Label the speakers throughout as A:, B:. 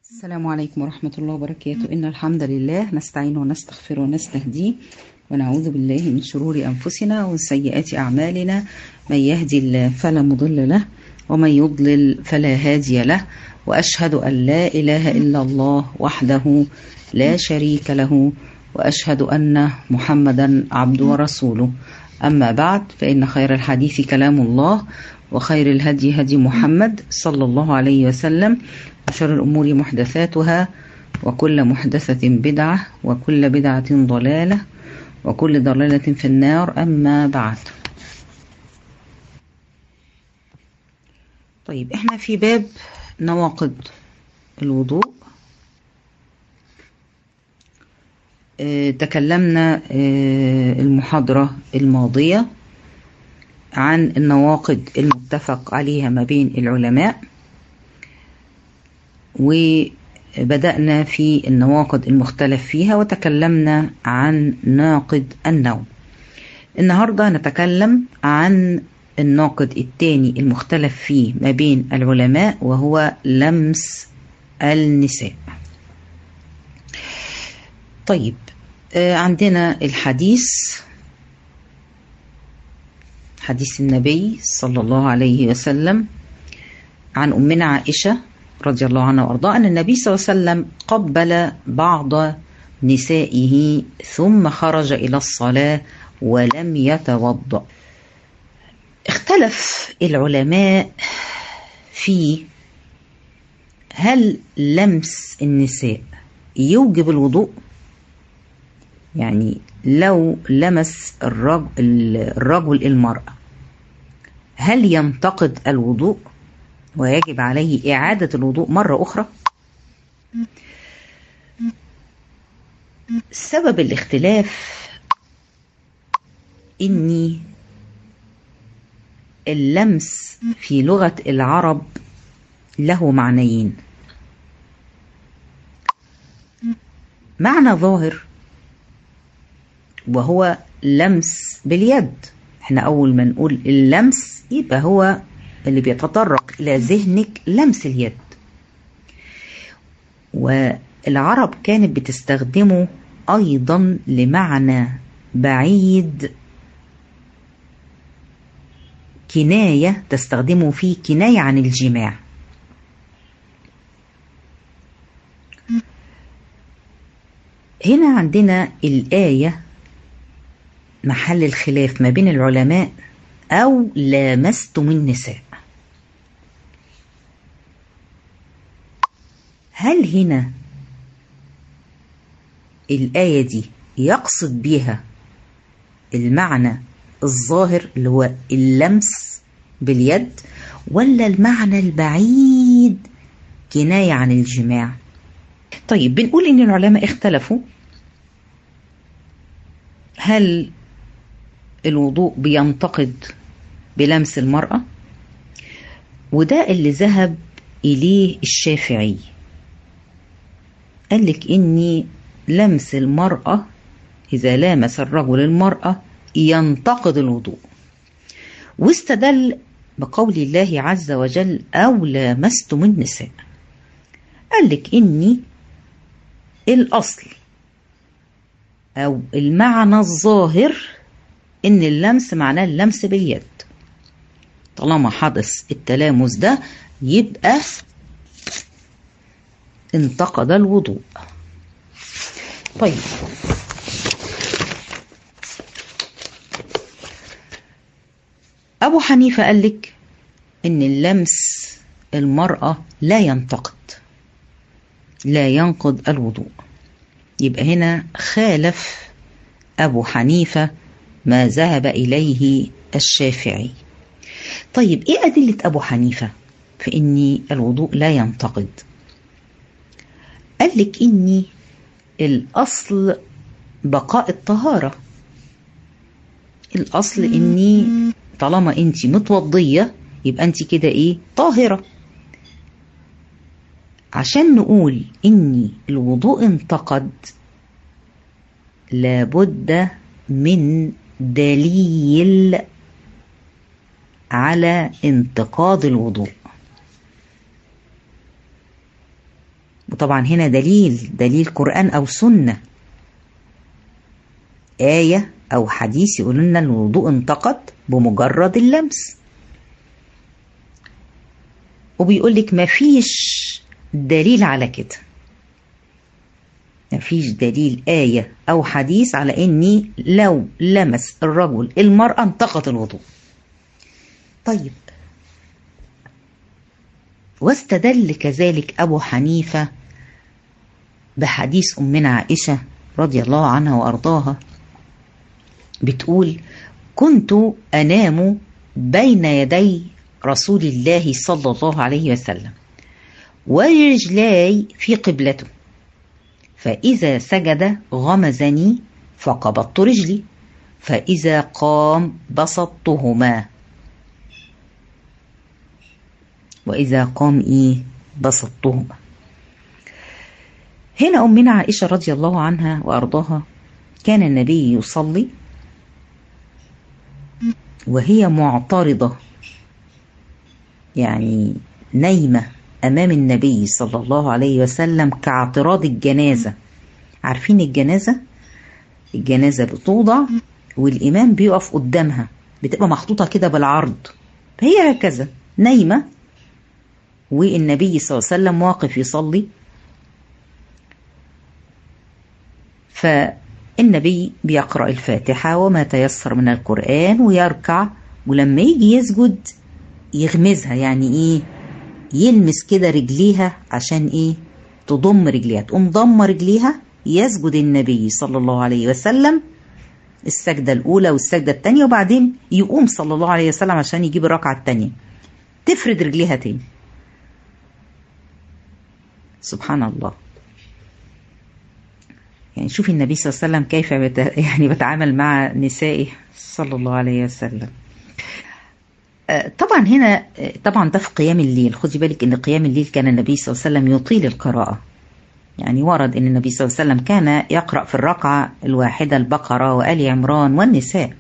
A: السلام عليكم ورحمة الله وبركاته إن الحمد لله نستعين ونستغفر ونستهديه ونعوذ بالله من شرور أنفسنا ومن سيئات أعمالنا من يهدي الله فلا مضل له ومن يضلل فلا هادي له وأشهد أن لا إله إلا الله وحده لا شريك له وأشهد أن محمدا عبده ورسوله أما بعد فإن خير الحديث كلام الله وخير الهدي هدي محمد صلى الله عليه وسلم وشر الأمور محدثاتها وكل محدثة بدعة وكل بدعة ضلالة وكل ضلالة في النار أما بعد طيب احنا في باب نواقض الوضوء اه تكلمنا اه المحاضرة الماضية عن النواقض المتفق عليها ما بين العلماء وبدأنا في النواقض المختلف فيها وتكلمنا عن ناقض النوم النهاردة نتكلم عن الناقض الثاني المختلف فيه ما بين العلماء وهو لمس النساء طيب عندنا الحديث حديث النبي صلى الله عليه وسلم عن أمنا عائشة رضي الله عنها وأرضاها أن النبي صلى الله عليه وسلم قبل بعض نسائه ثم خرج إلى الصلاة ولم يتوضأ اختلف العلماء في هل لمس النساء يوجب الوضوء يعني لو لمس الرجل, الرجل المرأة هل ينتقد الوضوء ويجب عليه إعادة الوضوء مرة أخرى سبب الاختلاف إني اللمس في لغة العرب له معنيين معنى ظاهر وهو لمس باليد احنا اول ما نقول اللمس يبقى هو اللي بيتطرق الى ذهنك لمس اليد والعرب كانت بتستخدمه ايضا لمعنى بعيد كناية تستخدمه فيه كناية عن الجماع هنا عندنا الآية محل الخلاف ما بين العلماء أو لامستم النساء هل هنا الآية دي يقصد بها المعنى الظاهر اللي هو اللمس باليد ولا المعنى البعيد كناية عن الجماع طيب بنقول إن العلماء اختلفوا هل الوضوء بينتقد بلمس المرأة وده اللي ذهب إليه الشافعي قال لك إني لمس المرأة إذا لامس الرجل المرأة ينتقد الوضوء واستدل بقول الله عز وجل أو لامستم النساء قال لك إني الأصل أو المعنى الظاهر إن اللمس معناه اللمس باليد طالما حدث التلامس ده يبقى انتقد الوضوء طيب أبو حنيفة قال لك إن اللمس المرأة لا ينتقد لا ينقض الوضوء يبقى هنا خالف أبو حنيفة ما ذهب إليه الشافعي طيب إيه أدلة أبو حنيفة في إن الوضوء لا ينتقد قال لك إني الأصل بقاء الطهارة الأصل إني طالما أنت متوضية يبقى أنت كده إيه طاهرة عشان نقول إني الوضوء انتقد لابد من دليل على انتقاد الوضوء وطبعا هنا دليل دليل قرآن أو سنة آية أو حديث يقول لنا الوضوء انتقد بمجرد اللمس وبيقول لك مفيش دليل على كده مفيش دليل آية أو حديث على إني لو لمس الرجل المرأة انتقد الوضوء طيب واستدل كذلك أبو حنيفة بحديث أمنا عائشة رضي الله عنها وأرضاها بتقول كنت أنام بين يدي رسول الله صلى الله عليه وسلم ورجلاي في قبلته فإذا سجد غمزني فقبضت رجلي فإذا قام بسطتهما وإذا قام إيه بسطتهما هنا أمنا عائشة رضي الله عنها وأرضاها كان النبي يصلي وهي معترضة يعني نايمة أمام النبي صلى الله عليه وسلم كاعتراض الجنازة عارفين الجنازة؟ الجنازة بتوضع والإمام بيقف قدامها بتبقى محطوطة كده بالعرض فهي هكذا نايمة والنبي صلى الله عليه وسلم واقف يصلي فالنبي بيقرأ الفاتحة وما تيسر من القرآن ويركع ولما يجي يسجد يغمزها يعني ايه يلمس كده رجليها عشان ايه تضم رجليها تقوم ضم رجليها يسجد النبي صلى الله عليه وسلم السجدة الأولى والسجدة الثانية وبعدين يقوم صلى الله عليه وسلم عشان يجيب الركعة الثانية تفرد رجليها تاني سبحان الله يعني شوفي النبي صلى الله عليه وسلم كيف بت... يعني بتعامل مع نسائه صلى الله عليه وسلم طبعا هنا طبعا ده في قيام الليل خدي بالك ان قيام الليل كان النبي صلى الله عليه وسلم يطيل القراءة يعني ورد ان النبي صلى الله عليه وسلم كان يقرأ في الركعة الواحدة البقرة وآل عمران والنساء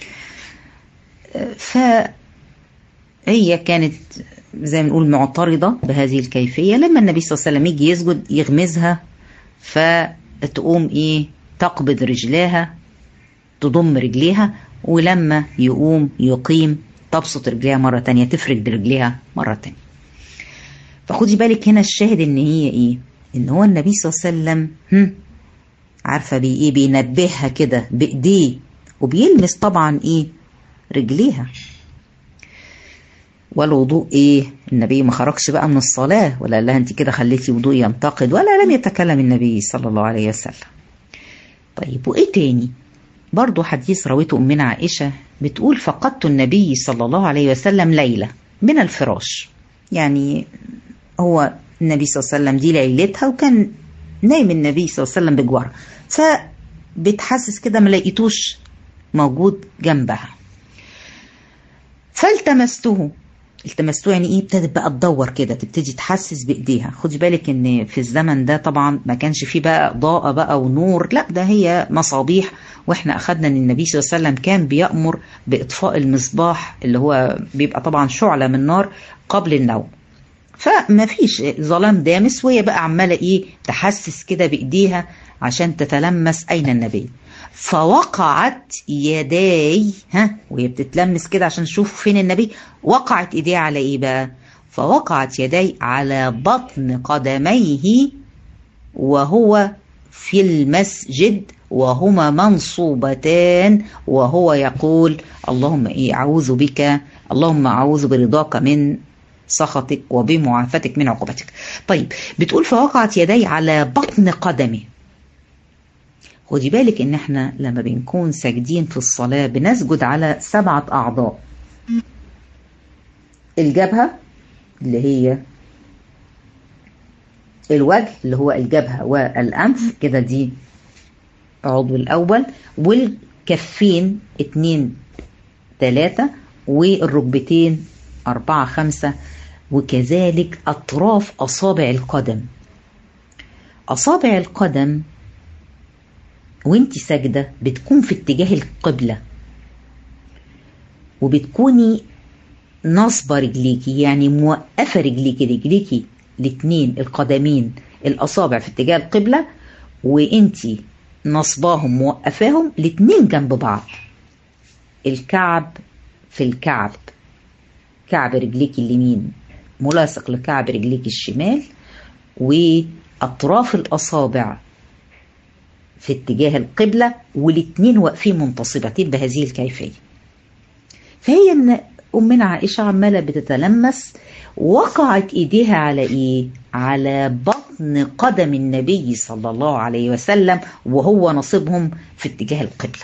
A: فهي كانت زي ما نقول معترضة بهذه الكيفية لما النبي صلى الله عليه وسلم يجي يسجد يغمزها فتقوم ايه تقبض رجلاها تضم رجليها ولما يقوم يقيم تبسط رجليها مرة تانية تفرد رجليها مرة تانية فخدي بالك هنا الشاهد ان هي ايه ان هو النبي صلى الله عليه وسلم هم عارفة بي ايه بينبهها كده بايديه وبيلمس طبعا ايه رجليها والوضوء ايه النبي ما خرجش بقى من الصلاة ولا قال لها انت كده خليتي وضوء ينتقد ولا لم يتكلم النبي صلى الله عليه وسلم طيب وايه تاني برضو حديث رويته أمنا عائشة بتقول فقدت النبي صلى الله عليه وسلم ليلة من الفراش يعني هو النبي صلى الله عليه وسلم دي ليلتها وكان نايم النبي صلى الله عليه وسلم بجوارها فبتحسس كده ما لقيتوش موجود جنبها فالتمسته التمسته يعني ايه ابتدت بقى تدور كده تبتدي تحسس بايديها خدي بالك ان في الزمن ده طبعا ما كانش فيه بقى اضاءه بقى ونور لا ده هي مصابيح واحنا اخدنا ان النبي صلى الله عليه وسلم كان بيامر باطفاء المصباح اللي هو بيبقى طبعا شعله من نار قبل النوم فما فيش ظلام دامس وهي بقى عماله ايه تحسس كده بايديها عشان تتلمس اين النبي فوقعت يداي ها وهي بتتلمس كده عشان تشوف فين النبي وقعت ايديها على ايه بقى فوقعت يداي على بطن قدميه وهو في المسجد وهما منصوبتان وهو يقول اللهم ايه اعوذ بك اللهم اعوذ برضاك من سخطك وبمعافتك من عقوبتك طيب بتقول فوقعت يدي على بطن قدمه خدي بالك ان احنا لما بنكون ساجدين في الصلاة بنسجد على سبعة اعضاء الجبهة اللي هي الوجه اللي هو الجبهة والأنف كده دي عضو الأول والكفين اتنين تلاتة والركبتين أربعة خمسة وكذلك أطراف أصابع القدم أصابع القدم وانت ساجدة بتكون في اتجاه القبلة وبتكوني نصبة رجليكي يعني موقفة رجليكي رجليكي الاتنين القدمين الأصابع في اتجاه القبلة وانتي نصباهم موقفاهم الاتنين جنب بعض الكعب في الكعب كعب رجليك اليمين ملاصق لكعب رجليك الشمال وأطراف الأصابع في اتجاه القبلة والاتنين واقفين منتصبتين بهذه الكيفية فهي ان أمنا عائشة عمالة بتتلمس وقعت إيديها على إيه؟ على بطن قدم النبي صلى الله عليه وسلم وهو نصبهم في اتجاه القبلة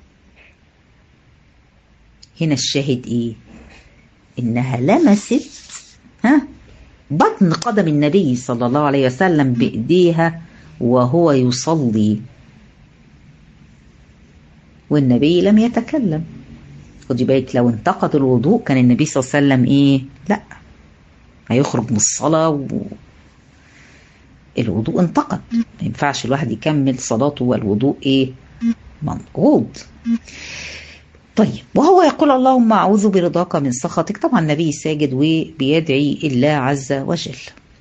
A: هنا الشاهد إيه؟ إنها لمست ها بطن قدم النبي صلى الله عليه وسلم بإيديها وهو يصلي والنبي لم يتكلم خدي بالك لو انتقد الوضوء كان النبي صلى الله عليه وسلم ايه لا هيخرج من الصلاة و... الوضوء انتقد ما ينفعش الواحد يكمل صلاته والوضوء ايه منقوض طيب وهو يقول اللهم اعوذ برضاك من سخطك طبعا النبي ساجد وبيدعي الله عز وجل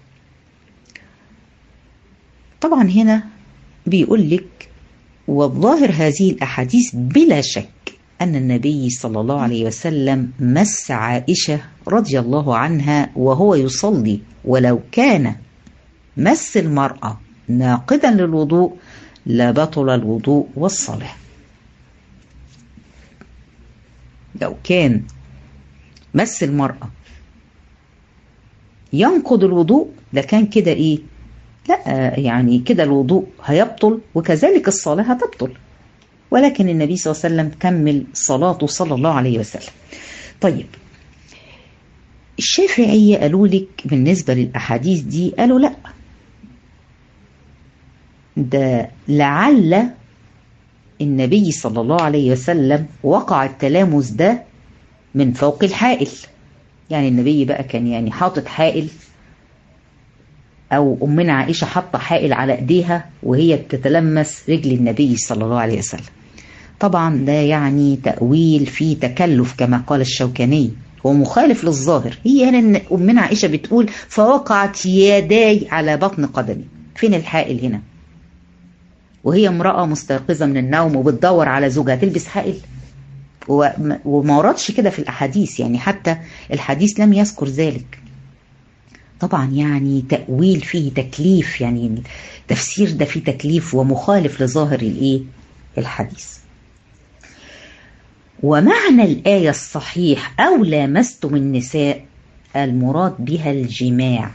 A: طبعا هنا بيقول لك والظاهر هذه الاحاديث بلا شك أن النبي صلى الله عليه وسلم مس عائشة رضي الله عنها وهو يصلي ولو كان مس المرأة ناقدا للوضوء لبطل الوضوء والصلاة لو كان مس المرأة ينقض الوضوء ده كان كده ايه لا يعني كده الوضوء هيبطل وكذلك الصلاة هتبطل ولكن النبي صلى الله عليه وسلم كمل صلاته صلى الله عليه وسلم طيب الشافعية قالوا لك بالنسبة للأحاديث دي قالوا لا ده لعل النبي صلى الله عليه وسلم وقع التلامس ده من فوق الحائل يعني النبي بقى كان يعني حاطط حائل او امنا عائشه حاطه حائل على ايديها وهي بتتلمس رجل النبي صلى الله عليه وسلم طبعا ده يعني تاويل فيه تكلف كما قال الشوكاني هو مخالف للظاهر هي هنا ان امنا عائشه بتقول فوقعت يداي على بطن قدمي فين الحائل هنا وهي امراه مستيقظه من النوم وبتدور على زوجها تلبس حائل وما وردش كده في الاحاديث يعني حتى الحديث لم يذكر ذلك طبعا يعني تأويل فيه تكليف يعني التفسير ده فيه تكليف ومخالف لظاهر الايه الحديث ومعنى الآية الصحيح أو لامستم النساء المراد بها الجماع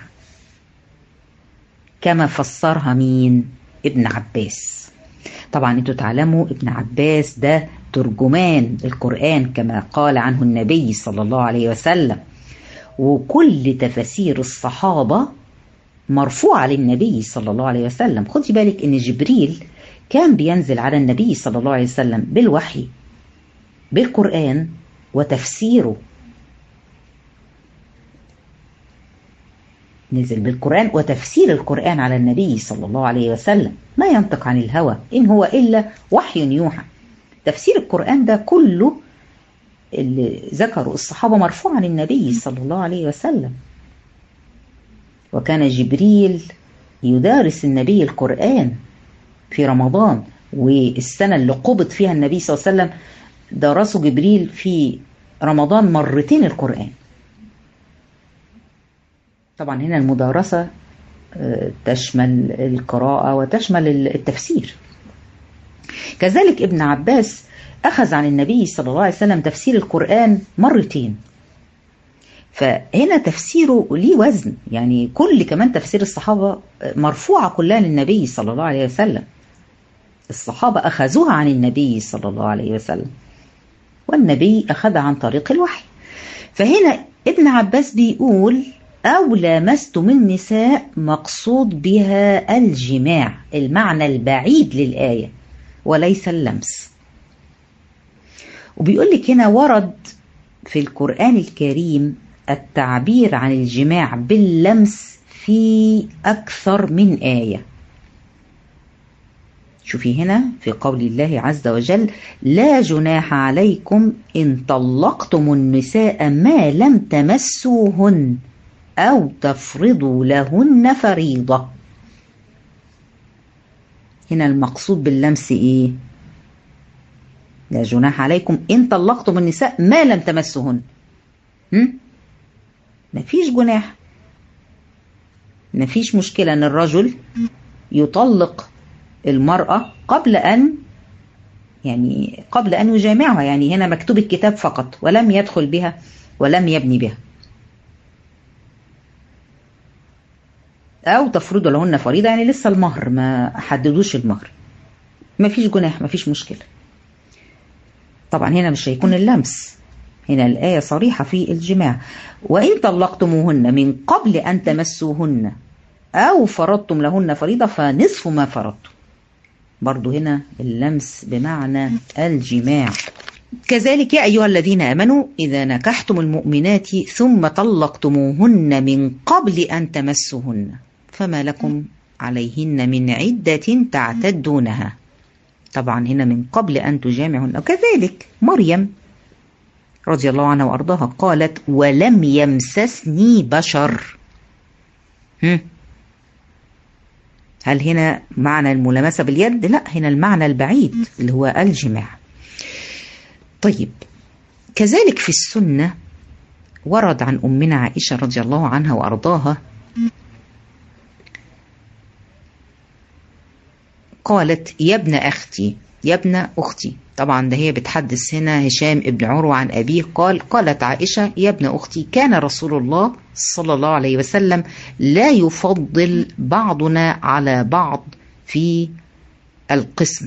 A: كما فسرها مين ابن عباس طبعا انتوا تعلموا ابن عباس ده ترجمان القرآن كما قال عنه النبي صلى الله عليه وسلم وكل تفاسير الصحابة مرفوعة للنبي صلى الله عليه وسلم خدي بالك ان جبريل كان بينزل على النبي صلى الله عليه وسلم بالوحي بالقرآن وتفسيره نزل بالقرآن وتفسير القرآن على النبي صلى الله عليه وسلم ما ينطق عن الهوى إن هو إلا وحي يوحى تفسير القرآن ده كله اللي ذكروا الصحابة مرفوع عن النبي صلى الله عليه وسلم وكان جبريل يدارس النبي القرآن في رمضان والسنة اللي قبض فيها النبي صلى الله عليه وسلم درسه جبريل في رمضان مرتين القرآن طبعا هنا المدارسة تشمل القراءة وتشمل التفسير كذلك ابن عباس أخذ عن النبي صلى الله عليه وسلم تفسير القرآن مرتين فهنا تفسيره ليه وزن يعني كل كمان تفسير الصحابة مرفوعة كلها للنبي صلى الله عليه وسلم الصحابة أخذوها عن النبي صلى الله عليه وسلم والنبي أخذها عن طريق الوحي فهنا ابن عباس بيقول أو لامستم النساء مقصود بها الجماع المعنى البعيد للآية وليس اللمس وبيقول لك هنا ورد في القرآن الكريم التعبير عن الجماع باللمس في أكثر من آية شوفي هنا في قول الله عز وجل لا جناح عليكم إن طلقتم النساء ما لم تمسوهن أو تفرضوا لهن فريضة هنا المقصود باللمس ايه لا جناح عليكم ان طلقتم النساء ما لم تمسهن هم؟ مفيش جناح مفيش مشكلة ان الرجل يطلق المرأة قبل ان يعني قبل ان يجامعها يعني هنا مكتوب الكتاب فقط ولم يدخل بها ولم يبني بها او تفرض لهن فريضة يعني لسه المهر ما حددوش المهر مفيش جناح مفيش مشكلة طبعا هنا مش هيكون اللمس هنا الآية صريحة في الجماع وإن طلقتموهن من قبل أن تمسوهن أو فرضتم لهن فريضة فنصف ما فرضتم برضو هنا اللمس بمعنى الجماع كذلك يا أيها الذين آمنوا إذا نكحتم المؤمنات ثم طلقتموهن من قبل أن تمسوهن فما لكم عليهن من عدة تعتدونها طبعا هنا من قبل أن تجامعهن وكذلك مريم رضي الله عنها وأرضاها قالت ولم يمسسني بشر هم. هل هنا معنى الملامسة باليد؟ لا هنا المعنى البعيد اللي هو الجماع طيب كذلك في السنة ورد عن أمنا عائشة رضي الله عنها وأرضاها قالت يا ابن أختي يا ابن أختي طبعا ده هي بتحدث هنا هشام ابن عروة عن أبيه قال قالت عائشة يا ابن أختي كان رسول الله صلى الله عليه وسلم لا يفضل بعضنا على بعض في القسم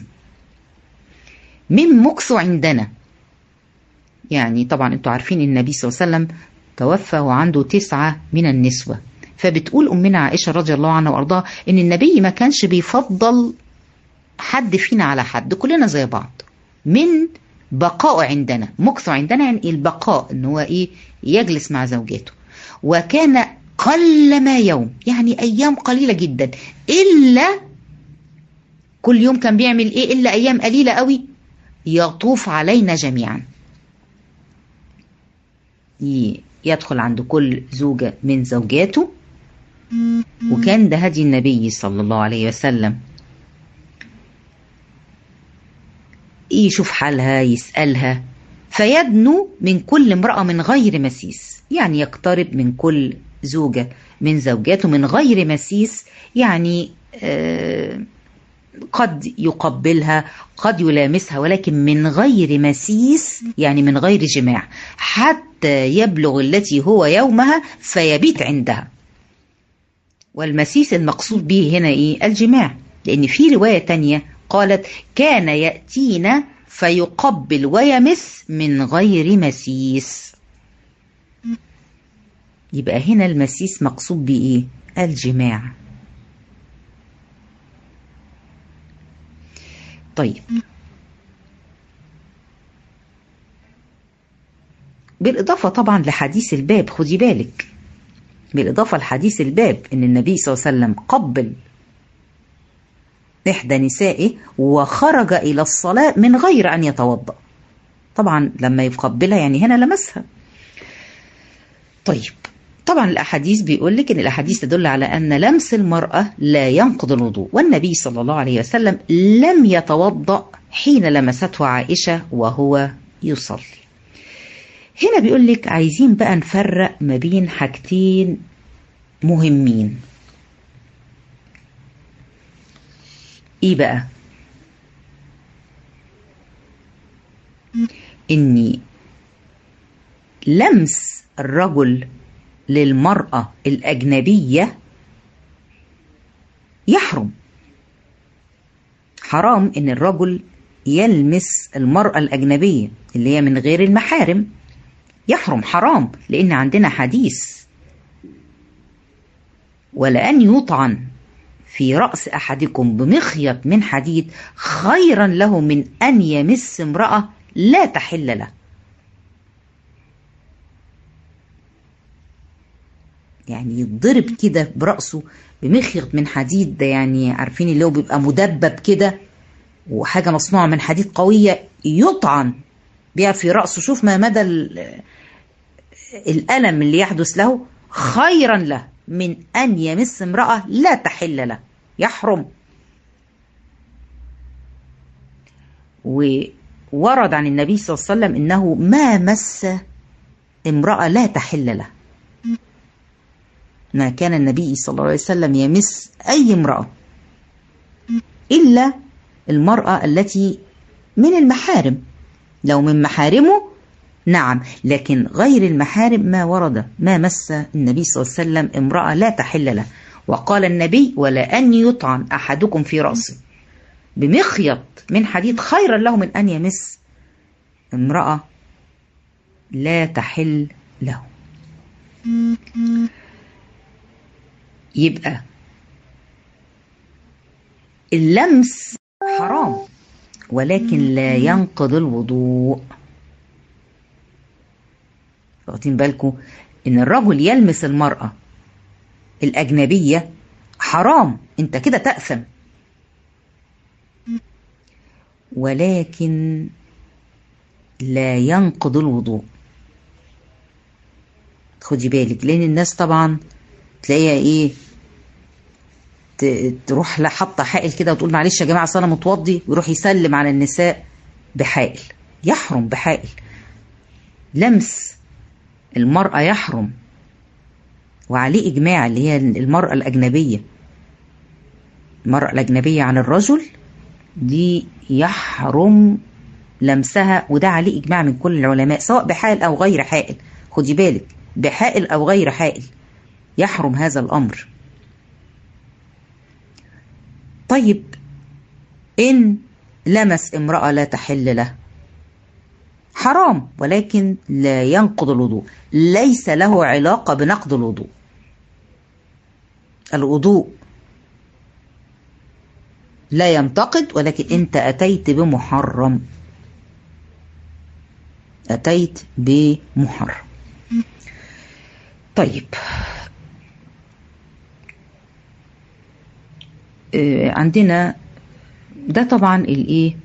A: من مكث عندنا يعني طبعا انتوا عارفين النبي صلى الله عليه وسلم توفى وعنده تسعة من النسوة فبتقول أمنا عائشة رضي الله عنها وأرضاها إن النبي ما كانش بيفضل حد فينا على حد كلنا زي بعض من بقاء عندنا مكث عندنا يعني البقاء ان هو ايه يجلس مع زوجاته وكان قل ما يوم يعني ايام قليله جدا الا كل يوم كان بيعمل ايه الا ايام قليله قوي يطوف علينا جميعا يدخل عند كل زوجه من زوجاته وكان ده هدي النبي صلى الله عليه وسلم يشوف حالها يسألها فيدنو من كل امرأة من غير مسيس يعني يقترب من كل زوجة من زوجاته من غير مسيس يعني آه قد يقبلها قد يلامسها ولكن من غير مسيس يعني من غير جماع حتى يبلغ التي هو يومها فيبيت عندها والمسيس المقصود به هنا ايه الجماع لان في رواية تانية قالت كان يأتينا فيقبل ويمس من غير مسيس يبقى هنا المسيس مقصود بإيه الجماع طيب بالإضافة طبعا لحديث الباب خدي بالك بالإضافة لحديث الباب إن النبي صلى الله عليه وسلم قبل إحدى نسائه وخرج إلى الصلاة من غير أن يتوضأ طبعا لما يقبلها يعني هنا لمسها طيب طبعا الأحاديث بيقول لك إن الأحاديث تدل على أن لمس المرأة لا ينقض الوضوء والنبي صلى الله عليه وسلم لم يتوضأ حين لمسته عائشة وهو يصلي هنا بيقول لك عايزين بقى نفرق ما بين حاجتين مهمين ايه بقى اني لمس الرجل للمرأة الأجنبية يحرم حرام ان الرجل يلمس المرأة الأجنبية اللي هي من غير المحارم يحرم حرام لأن عندنا حديث ولأن يطعن في رأس أحدكم بمخيط من حديد خيرا له من أن يمس امرأة لا تحل له يعني يتضرب كده برأسه بمخيط من حديد ده يعني عارفين اللي هو بيبقى مدبب كده وحاجة مصنوعة من حديد قوية يطعن بيها في رأسه شوف ما مدى الألم اللي يحدث له خيرا له من أن يمس امرأة لا تحل له يحرم وورد عن النبي صلى الله عليه وسلم انه ما مس امراه لا تحل له ما كان النبي صلى الله عليه وسلم يمس اي امراه الا المراه التي من المحارم لو من محارمه نعم لكن غير المحارم ما ورد ما مس النبي صلى الله عليه وسلم امرأة لا تحل له وقال النبي ولا أن يطعن أحدكم في رأسه بمخيط من حديد خيرا له من أن يمس امرأة لا تحل له يبقى اللمس حرام ولكن لا ينقض الوضوء واخدين بالكم ان الرجل يلمس المرأة الأجنبية حرام انت كده تأثم ولكن لا ينقض الوضوء خدي بالك لان الناس طبعا تلاقيها ايه تروح حاطه حائل كده وتقول معلش يا جماعه اصل انا متوضي ويروح يسلم على النساء بحائل يحرم بحائل لمس المرأة يحرم وعليه إجماع اللي هي المرأة الأجنبية المرأة الأجنبية عن الرجل دي يحرم لمسها وده عليه إجماع من كل العلماء سواء بحائل أو غير حائل خدي بالك بحائل أو غير حائل يحرم هذا الأمر طيب إن لمس امرأة لا تحل له حرام ولكن لا ينقض الوضوء ليس له علاقة بنقض الوضوء الوضوء لا ينتقد ولكن انت اتيت بمحرم اتيت بمحرم طيب آه عندنا ده طبعا الايه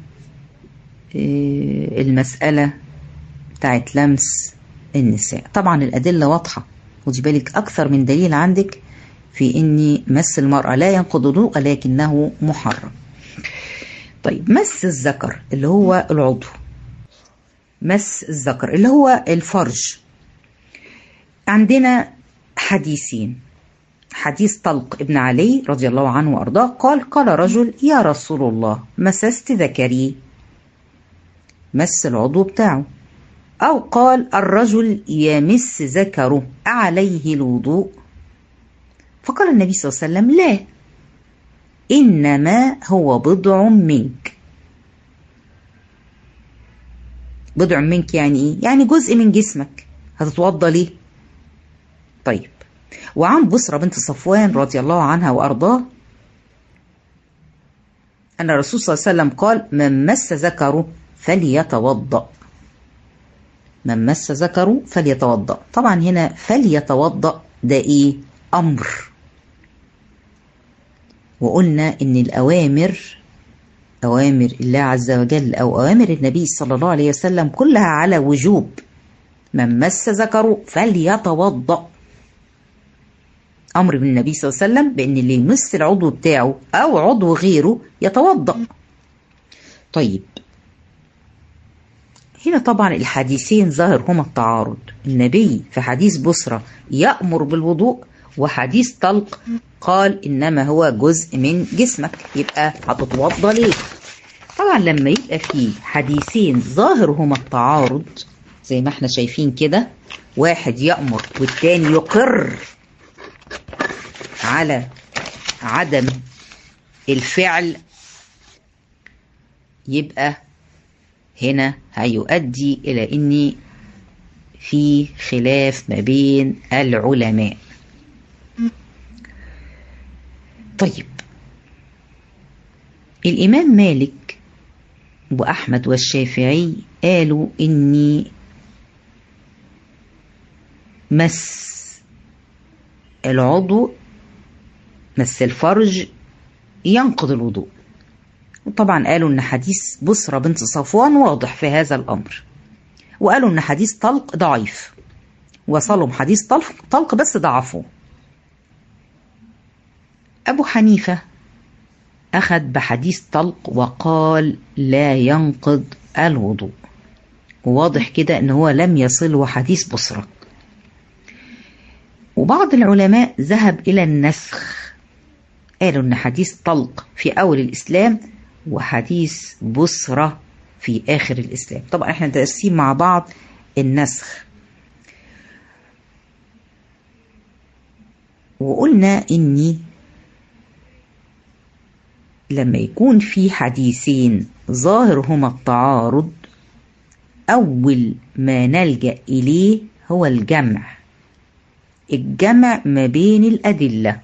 A: المسألة بتاعت لمس النساء طبعا الأدلة واضحة خدي بالك أكثر من دليل عندك في أن مس المرأة لا ينقض الوضوء لكنه محرم طيب مس الذكر اللي هو العضو مس الذكر اللي هو الفرج عندنا حديثين حديث طلق ابن علي رضي الله عنه وأرضاه قال قال رجل يا رسول الله مسست ذكري مس العضو بتاعه أو قال الرجل يمس ذكره أعليه الوضوء فقال النبي صلى الله عليه وسلم لا إنما هو بضع منك بضع منك يعني إيه؟ يعني جزء من جسمك هتتوضى ليه؟ طيب وعن بصرة بنت صفوان رضي الله عنها وأرضاه أن الرسول صلى الله عليه وسلم قال من مس ذكره فليتوضأ من مس ذكره فليتوضأ طبعا هنا فليتوضأ ده ايه امر وقلنا ان الاوامر اوامر الله عز وجل او اوامر النبي صلى الله عليه وسلم كلها على وجوب من مس ذكره فليتوضأ امر من النبي صلى الله عليه وسلم بان اللي يمس العضو بتاعه او عضو غيره يتوضأ طيب هنا طبعا الحديثين ظاهر هما التعارض النبي في حديث بصرة يأمر بالوضوء وحديث طلق قال إنما هو جزء من جسمك يبقى هتتوضى ليه طبعا لما يبقى في حديثين ظاهر هما التعارض زي ما احنا شايفين كده واحد يأمر والتاني يقر على عدم الفعل يبقى هنا هيؤدي إلى أن في خلاف ما بين العلماء طيب الإمام مالك وأحمد والشافعي قالوا إني مس العضو مس الفرج ينقض الوضوء وطبعا قالوا ان حديث بصرة بنت صفوان واضح في هذا الامر وقالوا ان حديث طلق ضعيف وصلهم حديث طلق, طلق بس ضعفوه ابو حنيفة أخذ بحديث طلق وقال لا ينقض الوضوء وواضح كده ان هو لم يصله حديث بصرة وبعض العلماء ذهب إلى النسخ قالوا ان حديث طلق في أول الإسلام وحديث بصرة في آخر الإسلام طبعا احنا دارسين مع بعض النسخ وقلنا اني لما يكون في حديثين ظاهرهما التعارض أول ما نلجأ إليه هو الجمع الجمع ما بين الأدلة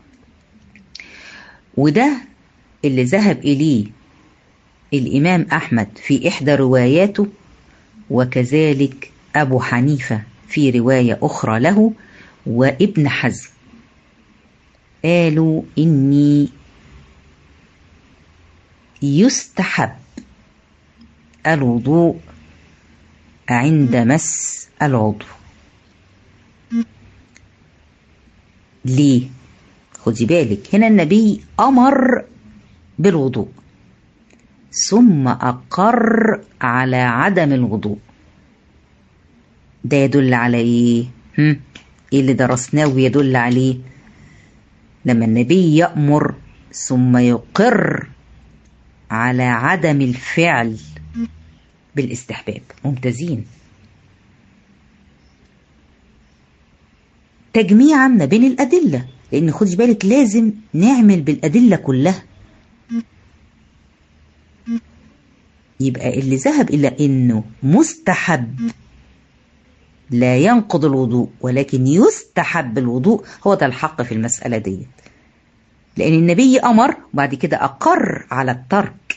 A: وده اللي ذهب إليه الإمام أحمد في إحدى رواياته وكذلك أبو حنيفة في رواية أخرى له وابن حزم قالوا إني يستحب الوضوء عند مس العضو ليه خدي بالك هنا النبي أمر بالوضوء ثم أقر على عدم الوضوء ده يدل على ايه هم؟ ايه اللي درسناه ويدل عليه لما النبي يأمر ثم يقر على عدم الفعل بالاستحباب ممتازين تجميعا ما بين الأدلة لأن خدي بالك لازم نعمل بالأدلة كلها يبقى اللي ذهب إلى أنه مستحب لا ينقض الوضوء ولكن يستحب الوضوء هو ده الحق في المسألة ديت لأن النبي أمر وبعد كده أقر على الترك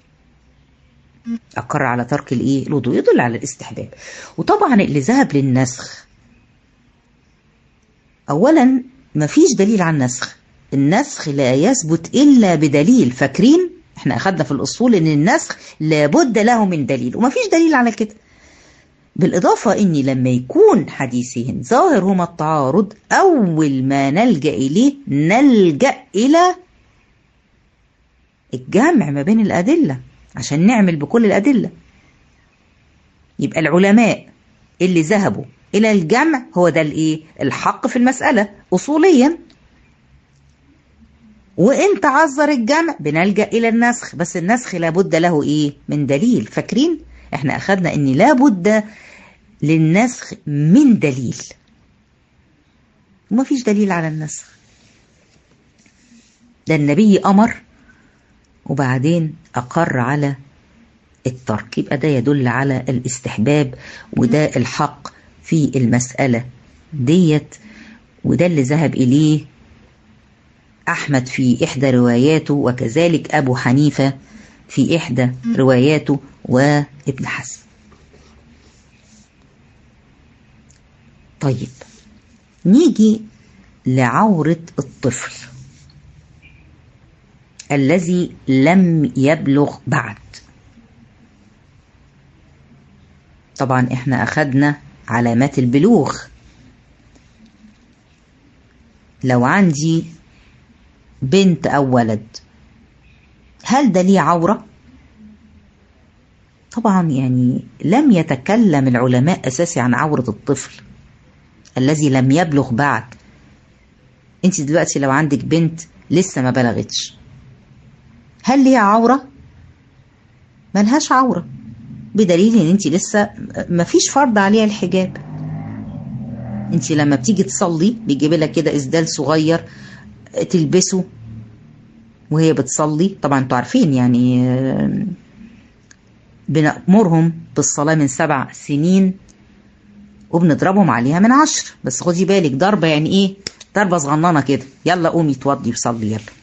A: أقر على ترك الإيه الوضوء يدل على الاستحباب وطبعا اللي ذهب للنسخ أولا مفيش دليل على النسخ النسخ لا يثبت إلا بدليل فاكرين احنا أخدنا في الأصول إن النسخ لابد له من دليل ومفيش دليل على كده بالإضافة إني لما يكون حديثين ظاهر هما التعارض أول ما نلجأ إليه نلجأ إلى الجمع ما بين الأدلة عشان نعمل بكل الأدلة يبقى العلماء اللي ذهبوا إلى الجمع هو ده الإيه؟ الحق في المسألة أصوليا وإن تعذر الجمع بنلجأ إلى النسخ بس النسخ لابد له إيه؟ من دليل فاكرين؟ احنا أخذنا إن لابد للنسخ من دليل وما فيش دليل على النسخ ده النبي أمر وبعدين أقر على الترك يبقى ده يدل على الاستحباب وده الحق في المسألة ديت وده اللي ذهب إليه أحمد في إحدى رواياته وكذلك أبو حنيفة في إحدى رواياته وابن حزم طيب نيجي لعورة الطفل الذي لم يبلغ بعد طبعا احنا اخدنا علامات البلوغ لو عندي بنت او ولد هل ده ليه عوره طبعا يعني لم يتكلم العلماء اساسي عن عوره الطفل الذي لم يبلغ بعد انت دلوقتي لو عندك بنت لسه ما بلغتش هل ليها عورة؟ ملهاش عورة بدليل ان انت لسه مفيش فرض عليها الحجاب انت لما بتيجي تصلي بيجيب لك كده اسدال صغير تلبسه وهي بتصلي طبعا انتوا عارفين يعني بنأمرهم بالصلاة من سبع سنين وبنضربهم عليها من عشر بس خدي بالك ضربة يعني ايه ضربة صغننة كده يلا قومي اتوضي وصلي يلا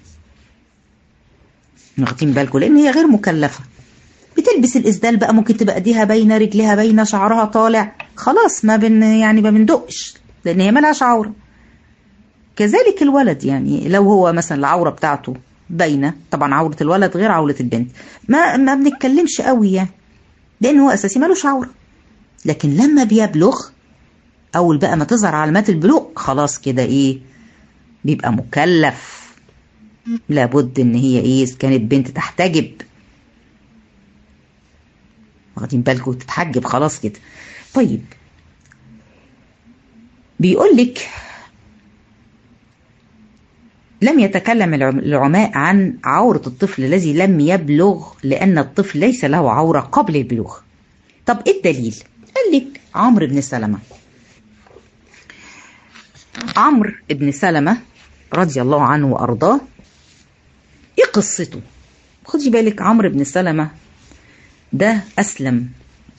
A: واخدين بالكم لان هي غير مكلفه بتلبس الاسدال بقى ممكن تبقى ايديها باينه رجليها باينه شعرها طالع خلاص ما بن يعني ما بندقش لان هي مالهاش عوره كذلك الولد يعني لو هو مثلا العوره بتاعته باينه طبعا عوره الولد غير عوره البنت ما ما بنتكلمش قوي يعني لان هو اساسي مالوش عوره لكن لما بيبلغ اول بقى ما تظهر علامات البلوغ خلاص كده ايه بيبقى مكلف لابد ان هي ايه كانت بنت تحتجب واخدين بالكم تتحجب خلاص كده طيب بيقول لك لم يتكلم العلماء عن عورة الطفل الذي لم يبلغ لأن الطفل ليس له عورة قبل البلوغ طب ايه الدليل قال لك عمرو بن سلمة عمرو بن سلمة رضي الله عنه وأرضاه ايه قصته خدي بالك عمرو بن سلمة ده أسلم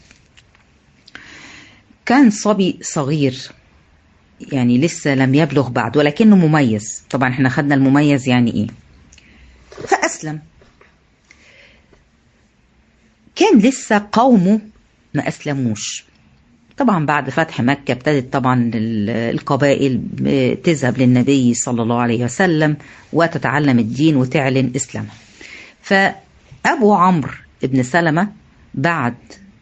A: كان صبي صغير يعني لسه لم يبلغ بعد ولكنه مميز طبعا احنا خدنا المميز يعني ايه فأسلم كان لسه قومه ما أسلموش طبعا بعد فتح مكة ابتدت طبعا القبائل تذهب للنبي صلى الله عليه وسلم وتتعلم الدين وتعلن إسلامها فأبو عمرو ابن سلمة بعد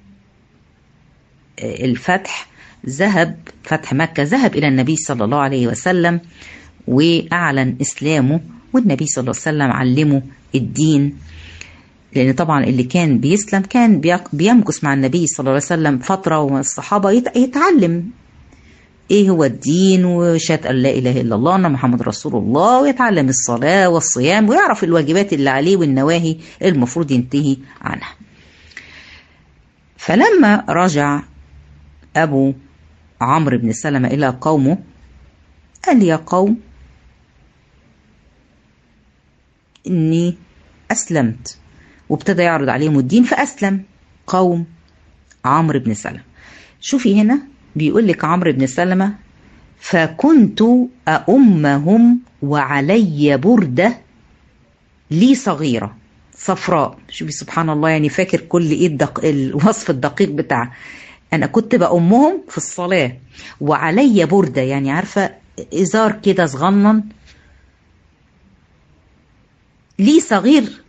A: الفتح ذهب فتح مكة ذهب إلى النبي صلى الله عليه وسلم وأعلن إسلامه والنبي صلى الله عليه وسلم علمه الدين لأن طبعا اللي كان بيسلم كان بيمكث مع النبي صلى الله عليه وسلم فترة والصحابة يتعلم ايه هو الدين وشهادة ان لا اله الا الله ان محمد رسول الله ويتعلم الصلاة والصيام ويعرف الواجبات اللي عليه والنواهي المفروض ينتهي عنها فلما رجع ابو عمرو بن سلمة الى قومه قال يا قوم اني اسلمت وابتدى يعرض عليهم الدين فاسلم قوم عمرو بن سلمة شوفي هنا بيقول لك عمرو بن سلمة فكنت أؤمهم وعلي بردة لي صغيرة صفراء شوفي سبحان الله يعني فاكر كل ايه الدق... الوصف الدقيق بتاع انا كنت بأمهم في الصلاة وعلي بردة يعني عارفة ازار كده صغنن لي صغير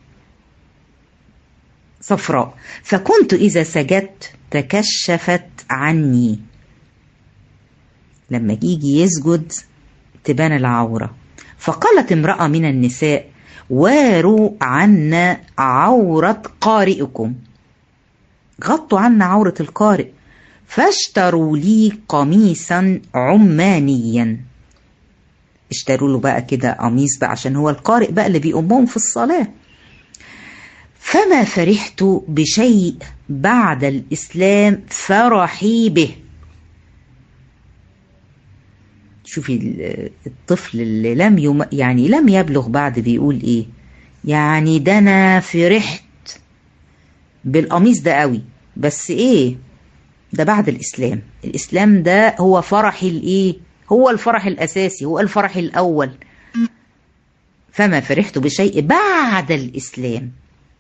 A: صفراء فكنت إذا سجدت تكشفت عني لما يجي يسجد تبان العورة فقالت امرأة من النساء واروا عنا عورة قارئكم غطوا عنا عورة القارئ فاشتروا لي قميصا عمانيا اشتروا له بقى كده قميص بقى عشان هو القارئ بقى اللي بيأمهم في الصلاة فما فرحت بشيء بعد الإسلام فرحي به شوفي الطفل اللي لم يم... يعني لم يبلغ بعد بيقول ايه يعني ده انا فرحت بالقميص ده قوي بس ايه ده بعد الاسلام الاسلام ده هو فرحي الايه هو الفرح الاساسي هو الفرح الاول فما فرحت بشيء بعد الاسلام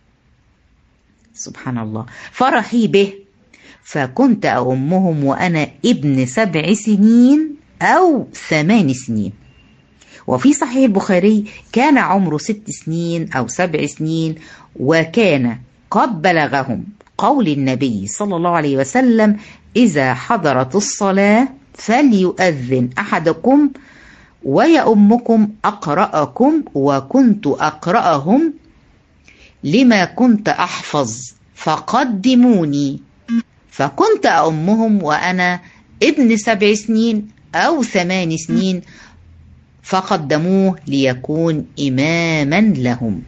A: سبحان الله فرحي به فكنت أمهم وأنا ابن سبع سنين أو ثمان سنين وفي صحيح البخاري كان عمره ست سنين أو سبع سنين وكان قد بلغهم قول النبي صلى الله عليه وسلم إذا حضرت الصلاة فليؤذن أحدكم ويأمكم أقرأكم وكنت أقرأهم لما كنت أحفظ فقدموني فكنت أمهم وأنا ابن سبع سنين أو ثمان سنين فقدموه ليكون إماما لهم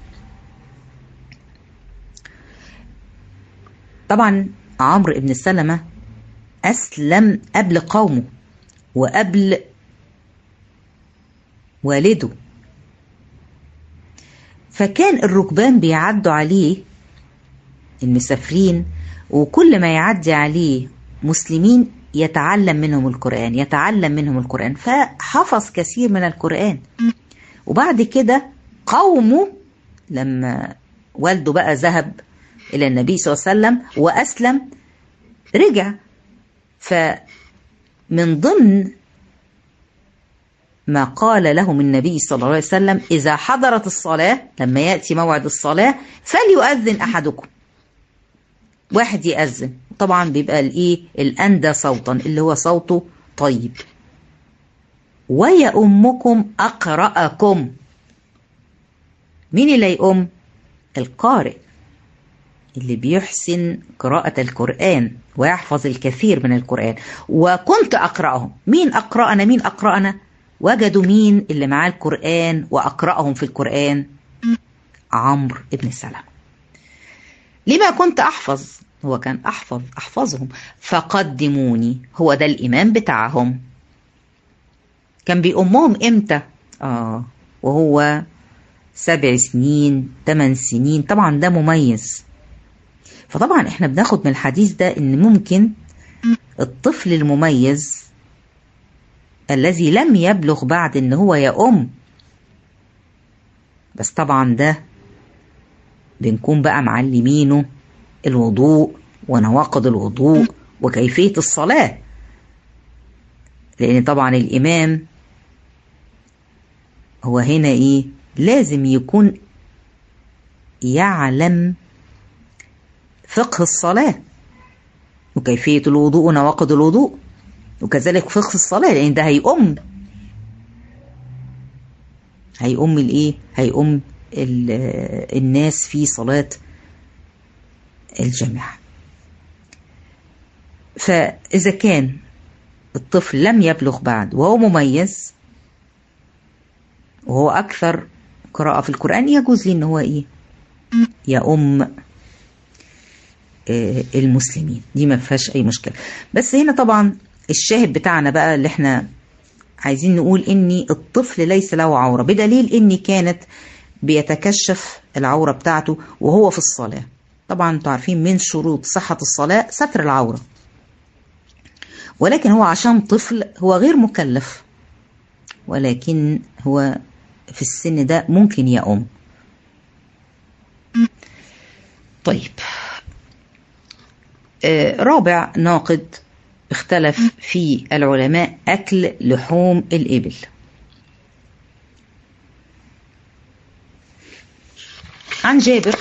A: طبعا عمرو بن سلمة أسلم قبل قومه وقبل والده فكان الركبان بيعدوا عليه المسافرين وكل ما يعدي عليه مسلمين يتعلم منهم القرآن يتعلم منهم القرآن فحفظ كثير من القرآن وبعد كده قومه لما والده بقى ذهب إلى النبي صلى الله عليه وسلم وأسلم رجع فمن ضمن ما قال لهم النبي صلى الله عليه وسلم إذا حضرت الصلاة لما يأتي موعد الصلاة فليؤذن أحدكم واحد يأذن طبعا بيبقى الايه الأندى صوتا اللي هو صوته طيب ويأمكم أقرأكم مين اللي هيقوم القارئ اللي بيحسن قراءة القرآن ويحفظ الكثير من القرآن وكنت أقرأهم مين أقرأنا مين أقرأنا وجدوا مين اللي معاه القرآن وأقرأهم في القرآن عمرو ابن سلمة لما كنت أحفظ هو كان أحفظ أحفظهم فقدموني هو ده الإمام بتاعهم كان بيأمهم إمتى آه وهو سبع سنين ثمان سنين طبعا ده مميز فطبعا احنا بناخد من الحديث ده ان ممكن الطفل المميز الذي لم يبلغ بعد ان هو يأم بس طبعا ده بنكون بقى معلمينه الوضوء ونواقض الوضوء وكيفية الصلاة لأن طبعا الإمام هو هنا إيه لازم يكون يعلم فقه الصلاة وكيفية الوضوء ونواقض الوضوء وكذلك فقه الصلاة لأن ده هيؤم هيؤم الإيه؟ هيؤم الناس في صلاة الجماعة فإذا كان الطفل لم يبلغ بعد وهو مميز وهو أكثر قراءة في القرآن يجوز لي إن هو إيه؟ يؤم المسلمين دي ما فيهاش أي مشكلة بس هنا طبعا الشاهد بتاعنا بقى اللي احنا عايزين نقول إن الطفل ليس له عورة بدليل إن كانت بيتكشف العورة بتاعته وهو في الصلاة طبعا انتوا عارفين من شروط صحة الصلاة ستر العورة ولكن هو عشان طفل هو غير مكلف ولكن هو في السن ده ممكن يقوم طيب آه رابع ناقد اختلف في العلماء أكل لحوم الإبل عن جابر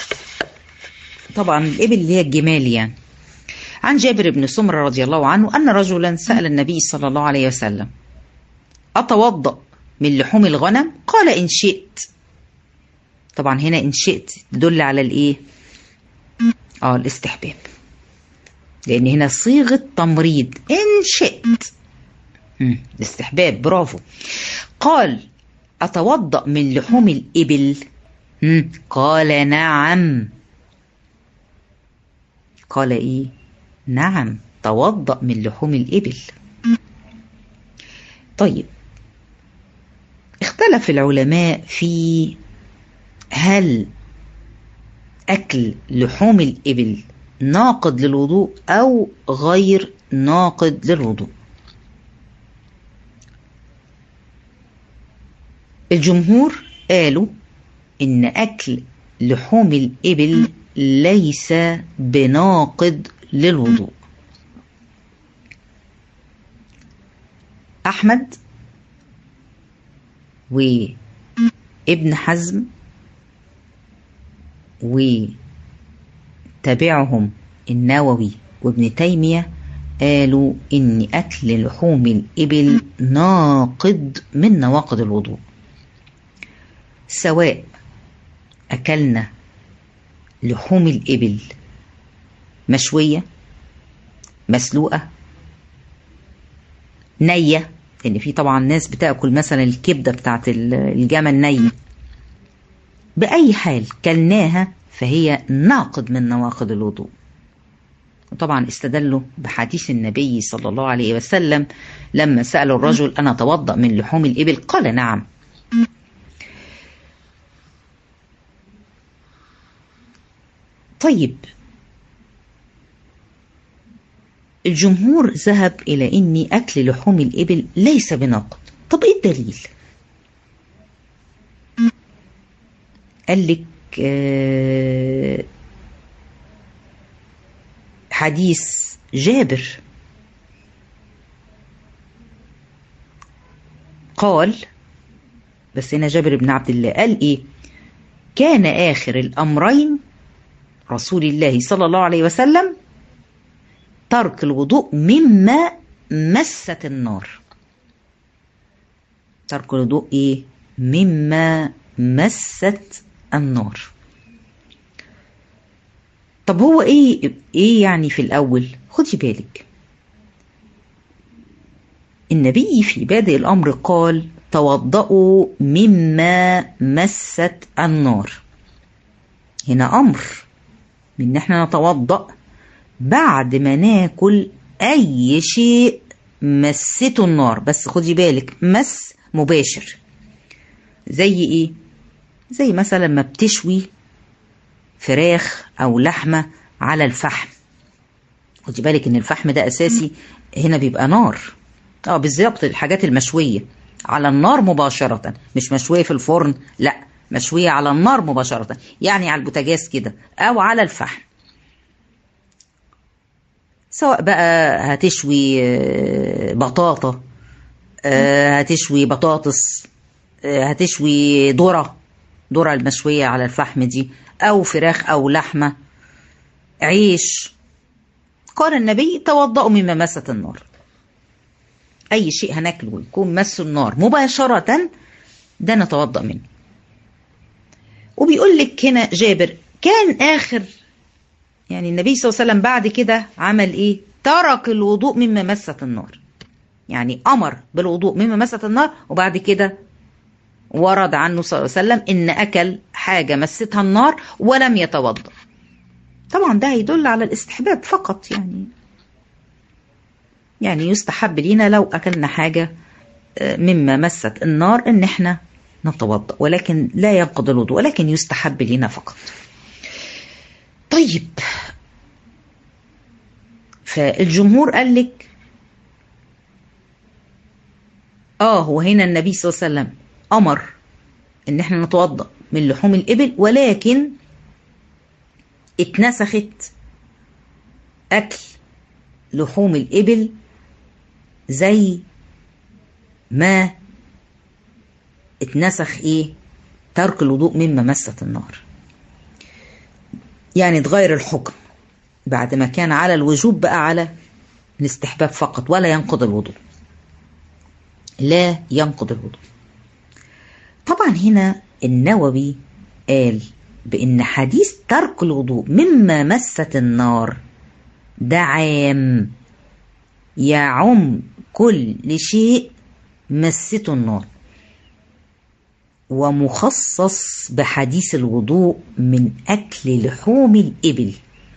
A: طبعا الإبل اللي هي الجمال يعني عن جابر بن سمرة رضي الله عنه أن رجلا سأل النبي صلى الله عليه وسلم أتوضأ من لحوم الغنم قال إن شئت طبعا هنا إن شئت تدل على الإيه آه الاستحباب لأن هنا صيغة تمريض إن شئت الاستحباب برافو قال أتوضأ من لحوم الإبل قال نعم قال إيه نعم توضأ من لحوم الإبل طيب اختلف العلماء في هل أكل لحوم الإبل ناقض للوضوء أو غير ناقض للوضوء الجمهور قالوا إن أكل لحوم الإبل ليس بناقض للوضوء أحمد وابن حزم وتابعهم النووي وابن تيمية قالوا إن أكل لحوم الإبل ناقض من نواقض الوضوء سواء أكلنا لحوم الإبل مشوية مسلوقة نية لأن في طبعا ناس بتاكل مثلا الكبدة بتاعت الجمل ني بأي حال كلناها فهي ناقض من نواقض الوضوء وطبعا استدلوا بحديث النبي صلى الله عليه وسلم لما سأل الرجل أنا أتوضأ من لحوم الإبل قال نعم طيب الجمهور ذهب إلى أن أكل لحوم الإبل ليس بناقض طب إيه الدليل قال لك آه حديث جابر قال بس هنا جابر بن عبد الله قال ايه كان اخر الامرين رسول الله صلى الله عليه وسلم ترك الوضوء مما مست النار ترك الوضوء ايه مما مست النار طب هو ايه ايه يعني في الاول خدي بالك النبي في بادئ الامر قال توضأوا مما مست النار هنا امر من ان احنا نتوضأ بعد ما ناكل اي شيء مسته النار بس خدي بالك مس مباشر زي ايه زي مثلا ما بتشوي فراخ او لحمه على الفحم خدي بالك ان الفحم ده اساسي هنا بيبقى نار اه بالظبط الحاجات المشويه على النار مباشره مش مشويه في الفرن لا مشويه على النار مباشره يعني على البوتاجاز كده او على الفحم سواء بقى هتشوي بطاطا هتشوي بطاطس هتشوي ذرة ذرة المشوية على الفحم دي أو فراخ أو لحمة عيش قال النبي توضأوا مما مست النار أي شيء هناكله ويكون مس النار مباشرة ده نتوضأ منه وبيقول لك هنا جابر كان آخر يعني النبي صلى الله عليه وسلم بعد كده عمل ايه ترك الوضوء مما مست النار يعني امر بالوضوء مما مست النار وبعد كده ورد عنه صلى الله عليه وسلم ان اكل حاجه مستها النار ولم يتوضا طبعا ده يدل على الاستحباب فقط يعني يعني يستحب لينا لو اكلنا حاجه مما مست النار ان احنا نتوضا ولكن لا ينقض الوضوء ولكن يستحب لينا فقط طيب فالجمهور قال لك اه هو هنا النبي صلى الله عليه وسلم امر ان احنا نتوضا من لحوم الابل ولكن اتنسخت اكل لحوم الابل زي ما اتنسخ ايه ترك الوضوء مما مست النار يعني اتغير الحكم بعد ما كان على الوجوب بقى على الاستحباب فقط ولا ينقض الوضوء لا ينقض الوضوء طبعا هنا النووي قال بأن حديث ترك الوضوء مما مست النار ده عام يعم كل شيء مسته النار ومخصص بحديث الوضوء من أكل لحوم الإبل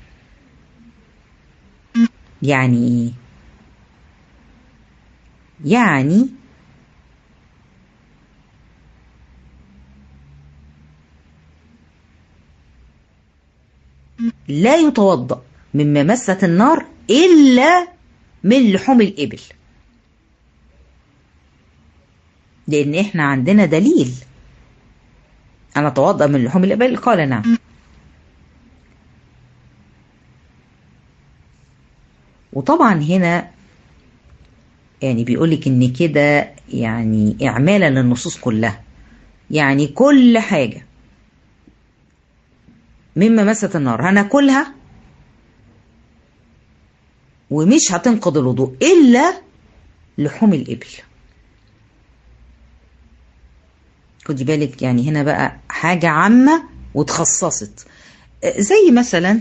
A: يعني إيه؟ يعني لا يتوضأ مما مست النار إلا من لحوم الإبل لأن إحنا عندنا دليل أنا أتوضأ من لحوم الإبل قال نعم وطبعا هنا يعني بيقولك إن كده يعني إعمالا للنصوص كلها يعني كل حاجة مما مست النار هناكلها ومش هتنقض الوضوء إلا لحوم الإبل خدي بالك يعني هنا بقى حاجة عامة وتخصصت زي مثلا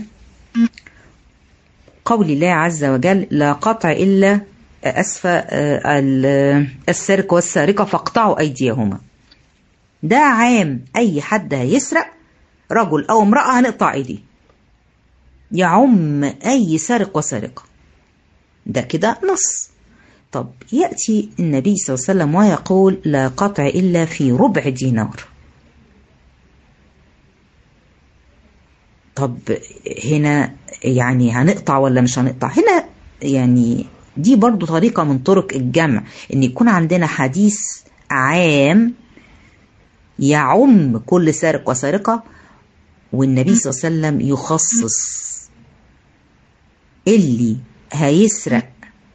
A: قول الله عز وجل لا قطع إلا أسفى السرق والسارقة فاقطعوا أيديهما ده عام أي حد هيسرق رجل أو امرأة هنقطع أيديه يعم أي سارق وسارقة ده كده نص طب يأتي النبي صلى الله عليه وسلم ويقول لا قطع إلا في ربع دينار طب هنا يعني هنقطع ولا مش هنقطع هنا يعني دي برضو طريقة من طرق الجمع ان يكون عندنا حديث عام يعم كل سارق وسارقة والنبي صلى الله عليه وسلم يخصص اللي هيسرق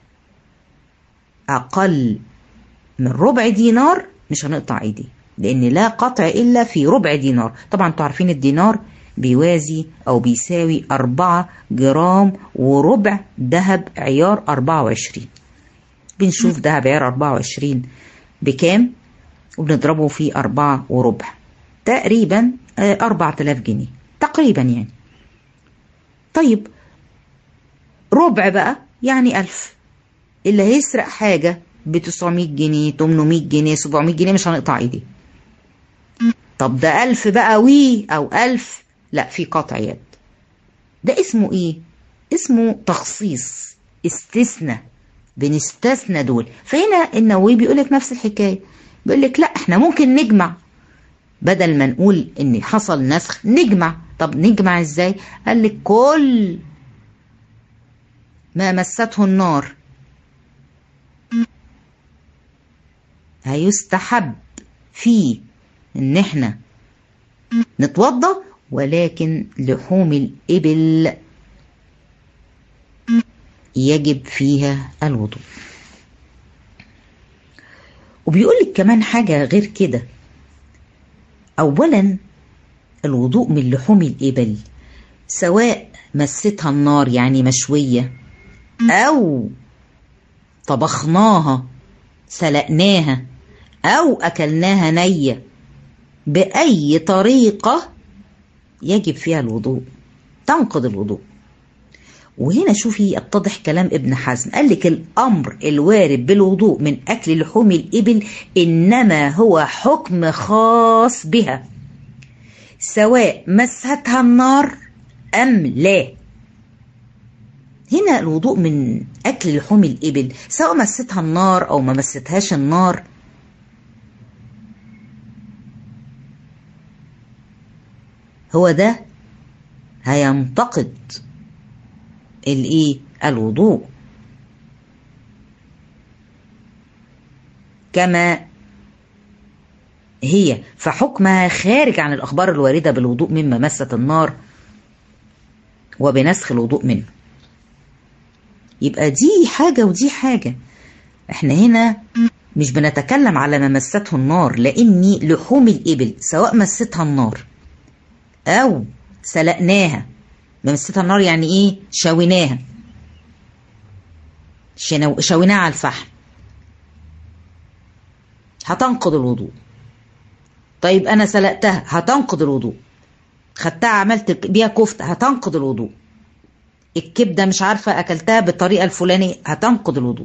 A: أقل من ربع دينار مش هنقطع ايديه لأن لا قطع إلا في ربع دينار طبعا انتوا عارفين الدينار بيوازي أو بيساوي أربعة جرام وربع ذهب عيار أربعة وعشرين بنشوف ذهب عيار أربعة وعشرين بكام وبنضربه في أربعة وربع تقريبا أربعة آلاف جنيه تقريبا يعني طيب ربع بقى يعني ألف اللي هيسرق حاجة ب 900 جنيه 800 جنيه 700 جنيه مش هنقطع ايديه طب ده ألف بقى وي أو ألف لا في قطع يد ده اسمه ايه اسمه تخصيص استثناء بنستثنى دول فهنا النووي بيقول لك نفس الحكايه بيقول لك لا احنا ممكن نجمع بدل ما نقول ان حصل نسخ نجمع طب نجمع ازاي قال لك كل ما مسته النار هيستحب فيه ان احنا نتوضى ولكن لحوم الإبل يجب فيها الوضوء وبيقول لك كمان حاجة غير كده أولا الوضوء من لحوم الإبل سواء مستها النار يعني مشوية أو طبخناها سلقناها أو أكلناها نية بأي طريقة يجب فيها الوضوء تنقض الوضوء وهنا شوفي يتضح كلام ابن حزم قال لك الأمر الوارد بالوضوء من أكل لحوم الإبل إنما هو حكم خاص بها سواء مستها النار أم لا هنا الوضوء من أكل لحوم الإبل سواء مستها النار أو ما مستهاش النار هو ده هينتقد الايه الوضوء كما هي فحكمها خارج عن الاخبار الوارده بالوضوء مما مست النار وبنسخ الوضوء منه يبقى دي حاجه ودي حاجه احنا هنا مش بنتكلم على ما مسته النار لاني لحوم الابل سواء مستها النار او سلقناها ممستها النار يعني ايه شويناها شنو... شويناها على الفحم هتنقض الوضوء طيب انا سلقتها هتنقض الوضوء خدتها عملت بيها كفته هتنقض الوضوء الكبده مش عارفه اكلتها بالطريقه الفلانيه هتنقض الوضوء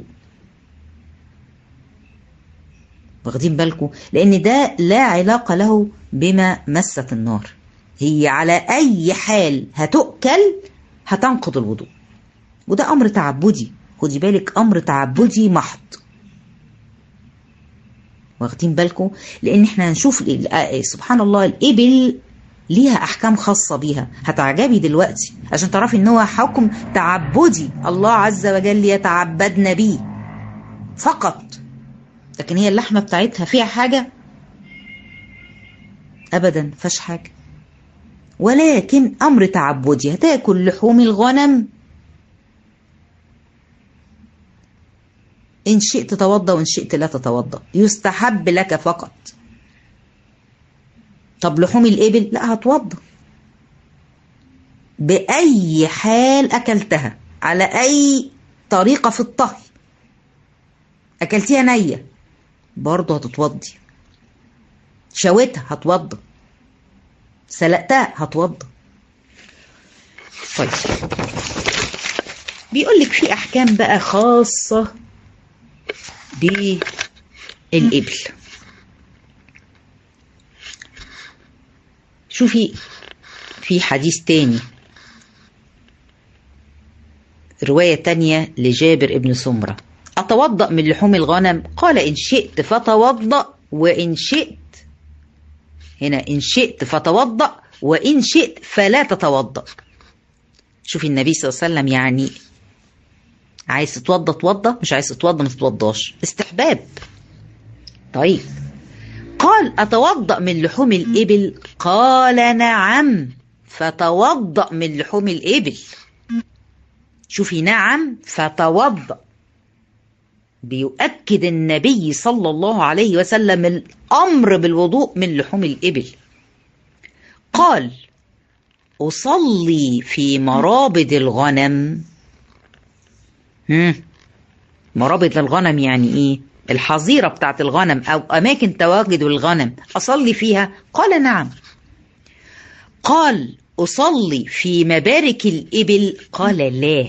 A: واخدين بالكم لان ده لا علاقه له بما مست النار هي على أي حال هتؤكل هتنقض الوضوء وده أمر تعبدي خدي بالك أمر تعبدي محض واخدين بالكم لأن احنا هنشوف سبحان الله الإبل ليها أحكام خاصة بيها هتعجبي دلوقتي عشان تعرفي إن هو حكم تعبدي الله عز وجل يتعبدنا بيه فقط لكن هي اللحمة بتاعتها فيها حاجة أبدا فش حاجة ولكن أمر تعبدي هتاكل لحوم الغنم إن شئت تتوضأ وإن شئت لا تتوضأ يستحب لك فقط طب لحوم الإبل لا هتوضأ بأي حال أكلتها على أي طريقة في الطهي أكلتيها نية برضه هتتوضي شويتها هتوضى سلقتها هتوضى طيب بيقول لك في احكام بقى خاصه بالابل شوفي في حديث تاني رواية تانية لجابر ابن سمرة أتوضأ من لحوم الغنم قال إن شئت فتوضأ وإن شئت هنا إن شئت فتوضأ وإن شئت فلا تتوضأ شوفي النبي صلى الله عليه وسلم يعني عايز تتوضى توضى مش عايز تتوضى ما تتوضاش استحباب طيب قال أتوضأ من لحوم الإبل قال نعم فتوضأ من لحوم الإبل شوفي نعم فتوضأ بيؤكد النبي صلى الله عليه وسلم الأمر بالوضوء من لحوم الإبل قال أصلي في مرابض الغنم هم. مرابض الغنم يعني إيه الحظيرة بتاعت الغنم أو أماكن تواجد الغنم أصلي فيها قال نعم قال أصلي في مبارك الإبل قال لا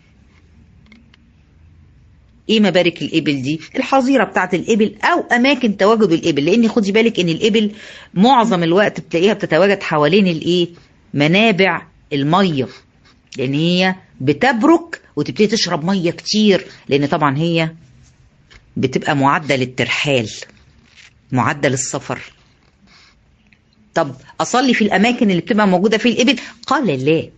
A: ايه مبارك الابل دي الحظيره بتاعت الابل او اماكن تواجد الابل لان خدي بالك ان الابل معظم الوقت بتلاقيها بتتواجد حوالين الايه منابع الميه لان هي بتبرك وتبتدي تشرب ميه كتير لان طبعا هي بتبقى معدة للترحال معدة للسفر طب أصلي في الأماكن اللي بتبقى موجودة في الإبل قال لا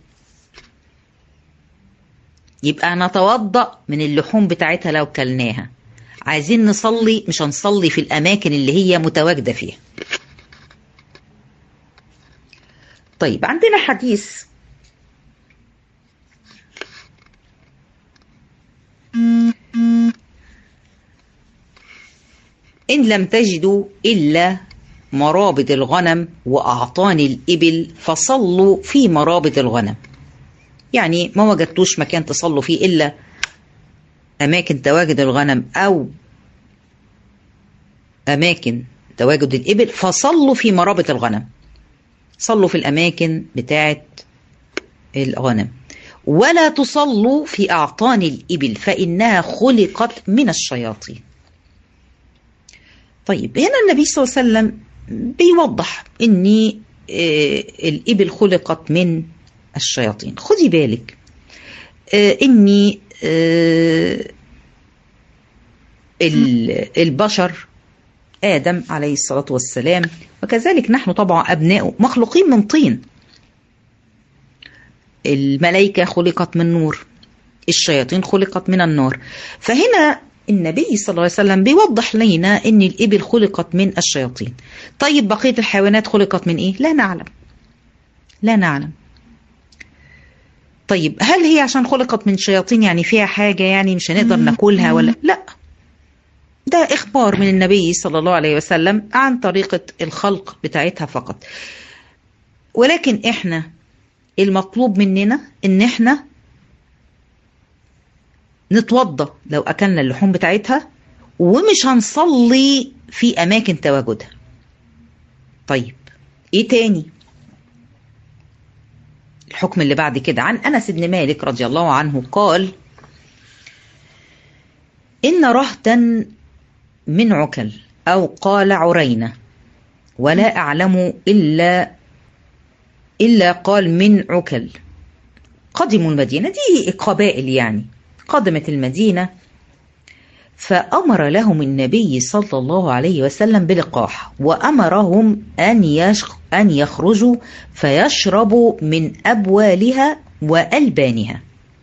A: يبقى نتوضأ من اللحوم بتاعتها لو كلناها عايزين نصلي مش هنصلي في الأماكن اللي هي متواجدة فيها طيب عندنا حديث إن لم تجدوا إلا مرابط الغنم وأعطاني الإبل فصلوا في مرابط الغنم يعني ما وجدتوش مكان تصلوا فيه إلا أماكن تواجد الغنم أو أماكن تواجد الإبل فصلوا في مرابط الغنم صلوا في الأماكن بتاعة الغنم ولا تصلوا في أعطان الإبل فإنها خلقت من الشياطين طيب هنا النبي صلى الله عليه وسلم بيوضح ان الابل خلقت من الشياطين خدي بالك ان البشر ادم عليه الصلاه والسلام وكذلك نحن طبعا ابناؤه مخلوقين من طين الملائكه خلقت من نور الشياطين خلقت من النار فهنا النبي صلى الله عليه وسلم بيوضح لنا ان الابل خلقت من الشياطين طيب بقيه الحيوانات خلقت من ايه لا نعلم لا نعلم طيب هل هي عشان خلقت من شياطين يعني فيها حاجه يعني مش هنقدر ناكلها ولا لا ده اخبار من النبي صلى الله عليه وسلم عن طريقه الخلق بتاعتها فقط ولكن احنا المطلوب مننا ان احنا نتوضى لو أكلنا اللحوم بتاعتها ومش هنصلي في أماكن تواجدها طيب إيه تاني الحكم اللي بعد كده عن أنس بن مالك رضي الله عنه قال إن رهتا من عكل أو قال عرينة ولا أعلم إلا إلا قال من عكل قدموا المدينة دي قبائل يعني قدمت المدينة فأمر لهم النبي صلى الله عليه وسلم بلقاح وأمرهم أن يشخ أن يخرجوا فيشربوا من أبوالها وألبانها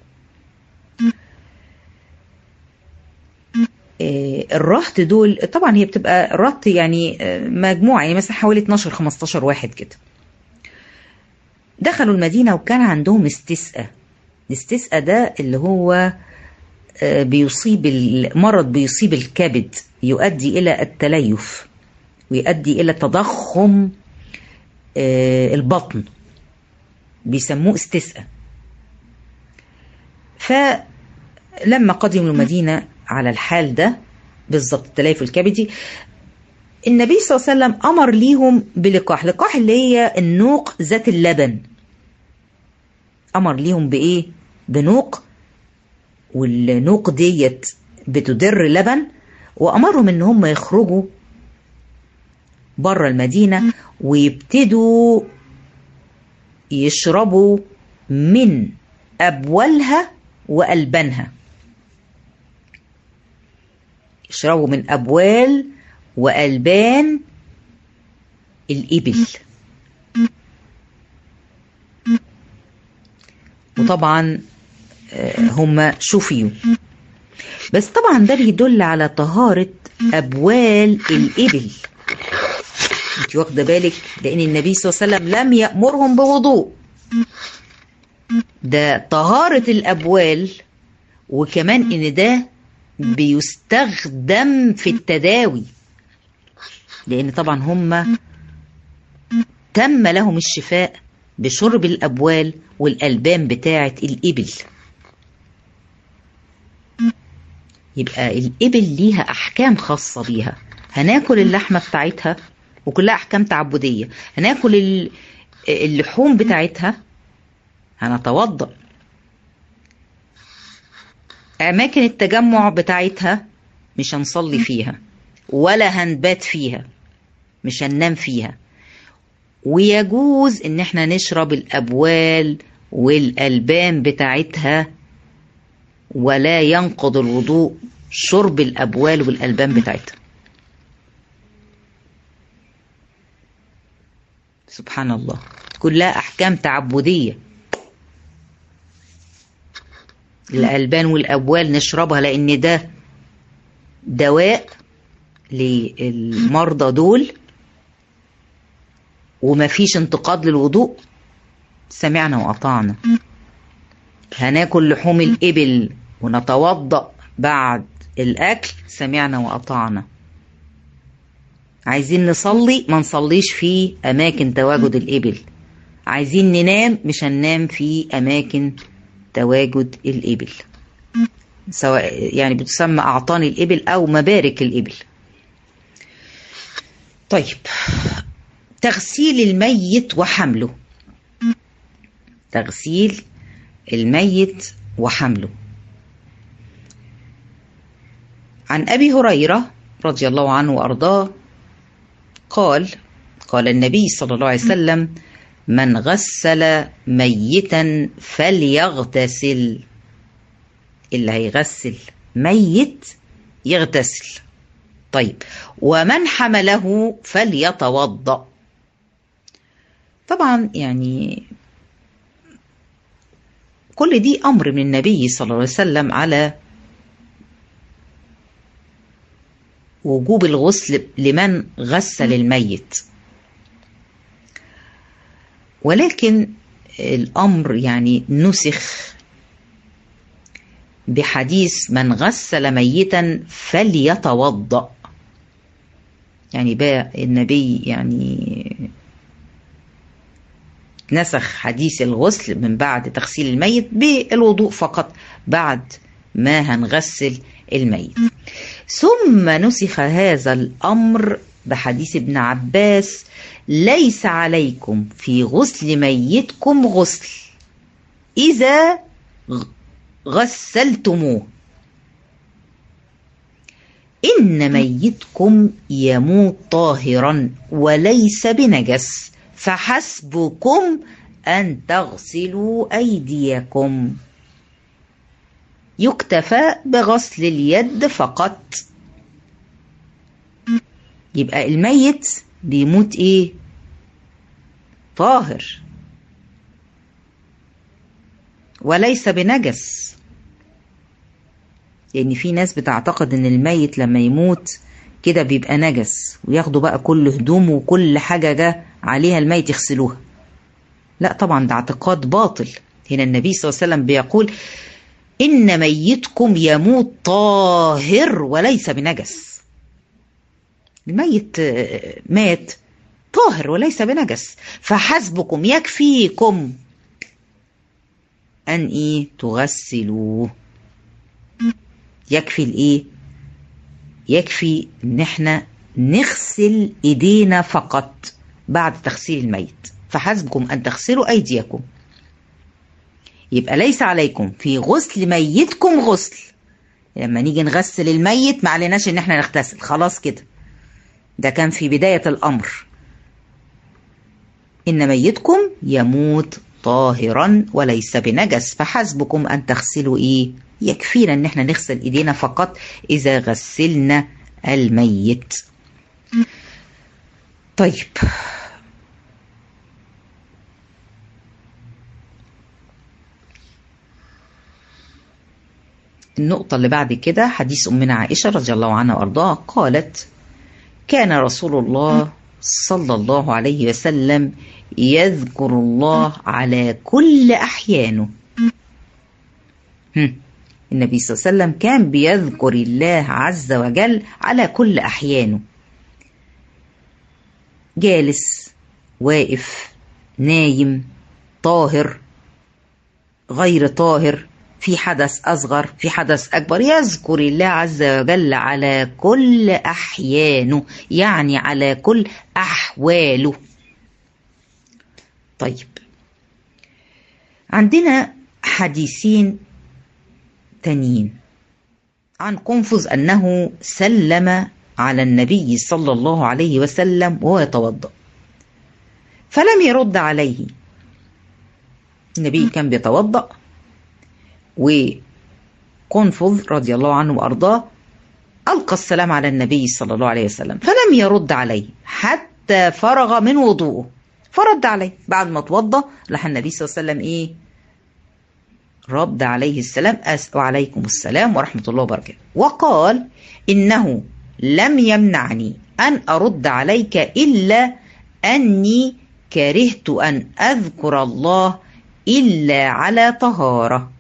A: الرهط دول طبعا هي بتبقى رهط يعني مجموعة يعني مثلا حوالي 12 15 واحد كده دخلوا المدينة وكان عندهم استسقاء الاستسقاء ده اللي هو بيصيب المرض بيصيب الكبد يؤدي إلى التليف ويؤدي إلى تضخم البطن بيسموه استسقاء فلما قدموا المدينة على الحال ده بالظبط التليف الكبدي النبي صلى الله عليه وسلم أمر ليهم بلقاح لقاح اللي هي النوق ذات اللبن أمر ليهم بإيه بنوق والنوق ديت بتدر لبن وأمرهم إن هم يخرجوا بره المدينة ويبتدوا يشربوا من أبوالها وألبانها يشربوا من أبوال وألبان الإبل وطبعا هم شفيوا بس طبعا ده بيدل على طهارة أبوال الإبل انت واخدة بالك لأن النبي صلى الله عليه وسلم لم يأمرهم بوضوء ده طهارة الأبوال وكمان إن ده بيستخدم في التداوي لأن طبعا هم تم لهم الشفاء بشرب الأبوال والألبان بتاعة الإبل يبقى الإبل ليها أحكام خاصة بيها هناكل اللحمة بتاعتها وكلها أحكام تعبدية هناكل اللحوم بتاعتها هنتوضأ أماكن التجمع بتاعتها مش هنصلي فيها ولا هنبات فيها مش هننام فيها ويجوز ان احنا نشرب الابوال والالبان بتاعتها ولا ينقض الوضوء شرب الابوال والالبان بتاعتها سبحان الله كلها احكام تعبديه الالبان والابوال نشربها لان ده دواء للمرضى دول وما فيش انتقاد للوضوء سمعنا وأطعنا هناكل لحوم الإبل ونتوضأ بعد الأكل سمعنا وأطعنا عايزين نصلي ما نصليش في أماكن تواجد الإبل عايزين ننام مش هننام في أماكن تواجد الإبل سواء يعني بتسمى أعطاني الإبل أو مبارك الإبل طيب تغسيل الميت وحمله تغسيل الميت وحمله عن ابي هريره رضي الله عنه وارضاه قال قال النبي صلى الله عليه وسلم من غسل ميتا فليغتسل اللي هيغسل ميت يغتسل طيب ومن حمله فليتوضأ طبعا يعني كل دي أمر من النبي صلى الله عليه وسلم على وجوب الغسل لمن غسل الميت ولكن الأمر يعني نسخ بحديث من غسل ميتا فليتوضأ يعني بقى النبي يعني نسخ حديث الغسل من بعد تغسيل الميت بالوضوء فقط بعد ما هنغسل الميت ثم نسخ هذا الأمر بحديث ابن عباس ليس عليكم في غسل ميتكم غسل إذا غسلتموه إن ميتكم يموت طاهرا وليس بنجس فحسبكم أن تغسلوا أيديكم يكتفى بغسل اليد فقط يبقى الميت بيموت ايه طاهر وليس بنجس لان يعني في ناس بتعتقد ان الميت لما يموت كده بيبقى نجس وياخدوا بقى كل هدومه وكل حاجة جه عليها الميت يغسلوها لا طبعا ده اعتقاد باطل هنا النبي صلى الله عليه وسلم بيقول إن ميتكم يموت طاهر وليس بنجس الميت مات طاهر وليس بنجس فحسبكم يكفيكم أن إيه تغسلوه يكفي الإيه يكفي إن إحنا نغسل إيدينا فقط بعد تغسيل الميت فحسبكم أن تغسلوا أيديكم يبقى ليس عليكم في غسل ميتكم غسل لما نيجي نغسل الميت ما عليناش ان احنا نغتسل خلاص كده ده كان في بداية الأمر إن ميتكم يموت طاهرا وليس بنجس فحسبكم أن تغسلوا إيه يكفينا إن احنا نغسل إيدينا فقط إذا غسلنا الميت طيب النقطة اللي بعد كده حديث أمنا عائشة رضي الله عنها وأرضاها قالت كان رسول الله صلى الله عليه وسلم يذكر الله على كل أحيانه النبي صلى الله عليه وسلم كان بيذكر الله عز وجل على كل أحيانه جالس واقف نايم طاهر غير طاهر في حدث أصغر في حدث أكبر يذكر الله عز وجل على كل أحيانه يعني على كل أحواله طيب عندنا حديثين تانيين عن قنفذ أنه سلم على النبي صلى الله عليه وسلم وهو يتوضأ فلم يرد عليه النبي كان بيتوضأ وقنفذ رضي الله عنه وأرضاه ألقى السلام على النبي صلى الله عليه وسلم فلم يرد عليه حتى فرغ من وضوءه فرد عليه بعد ما توضى راح النبي صلى الله عليه وسلم إيه رد عليه السلام أس وعليكم السلام ورحمة الله وبركاته وقال إنه لم يمنعني أن أرد عليك إلا أني كرهت أن أذكر الله إلا على طهارة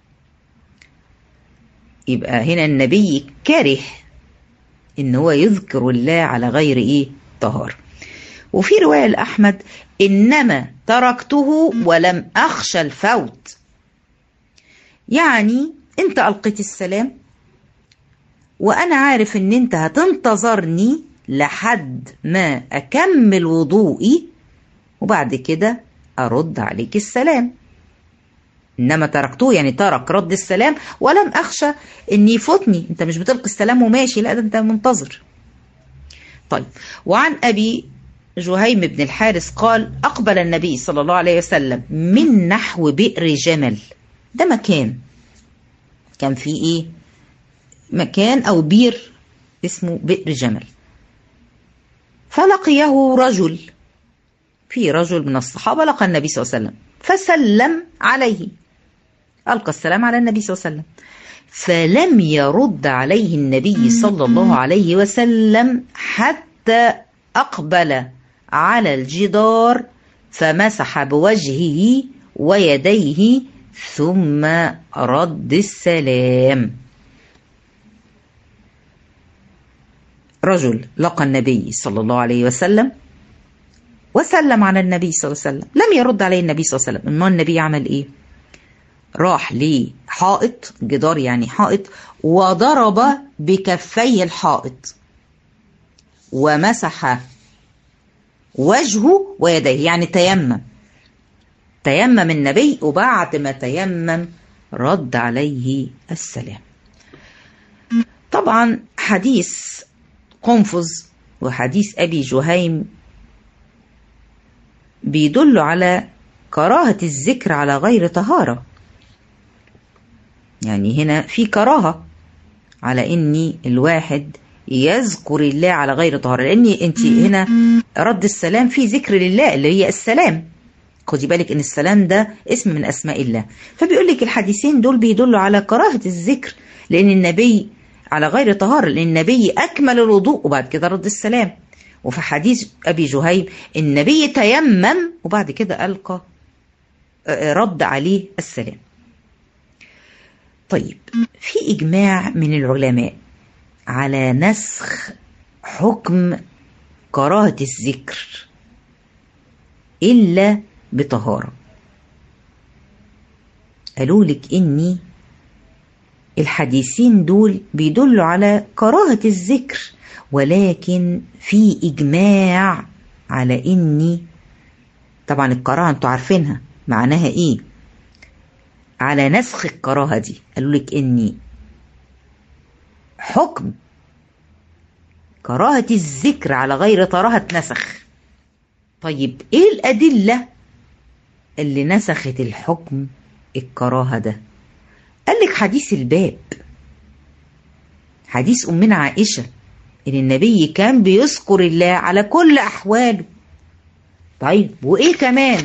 A: يبقى هنا النبي كره إن هو يذكر الله على غير إيه طهارة وفي رواية لأحمد إنما تركته ولم أخشى الفوت يعني أنت ألقيت السلام وأنا عارف إن أنت هتنتظرني لحد ما أكمل وضوئي وبعد كده أرد عليك السلام إنما تركته يعني ترك رد السلام ولم أخشى إن يفوتني أنت مش بتلقي السلام وماشي لا ده أنت منتظر طيب وعن أبي جهيم بن الحارث قال أقبل النبي صلى الله عليه وسلم من نحو بئر جمل ده مكان كان فيه إيه مكان أو بير اسمه بئر جمل فلقيه رجل في رجل من الصحابة لقى النبي صلى الله عليه وسلم فسلم عليه ألقى السلام على النبي صلى الله عليه وسلم فلم يرد عليه النبي صلى الله عليه وسلم حتى أقبل على الجدار فمسح بوجهه ويديه ثم رد السلام رجل لقى النبي صلى الله عليه وسلم وسلم على النبي صلى الله عليه وسلم لم يرد عليه النبي صلى الله عليه وسلم ما النبي عمل ايه راح لحائط جدار يعني حائط وضرب بكفي الحائط ومسح وجهه ويديه يعني تيمم تيمم النبي وبعد ما تيمم رد عليه السلام طبعا حديث قنفذ وحديث أبي جهيم بيدل على كراهة الذكر على غير طهارة يعني هنا في كراهة على إن الواحد يذكر الله على غير طهارة لأن أنت هنا رد السلام في ذكر لله اللي هي السلام خدي بالك ان السلام ده اسم من اسماء الله فبيقول لك الحديثين دول بيدلوا على كراهه الذكر لان النبي على غير طهارة لان النبي اكمل الوضوء وبعد كده رد السلام وفي حديث ابي جهيم النبي تيمم وبعد كده القى رد عليه السلام طيب في اجماع من العلماء على نسخ حكم كراهه الذكر الا بطهارة قالوا لك إني الحديثين دول بيدلوا على كراهة الذكر ولكن في إجماع على إني طبعا الكراهة انتوا عارفينها معناها إيه على نسخ الكراهة دي قالوا لك إني حكم كراهة الذكر على غير طهارة نسخ طيب إيه الأدلة اللي نسخت الحكم الكراهة ده قال لك حديث الباب حديث أمنا عائشة إن النبي كان بيذكر الله على كل أحواله طيب وإيه كمان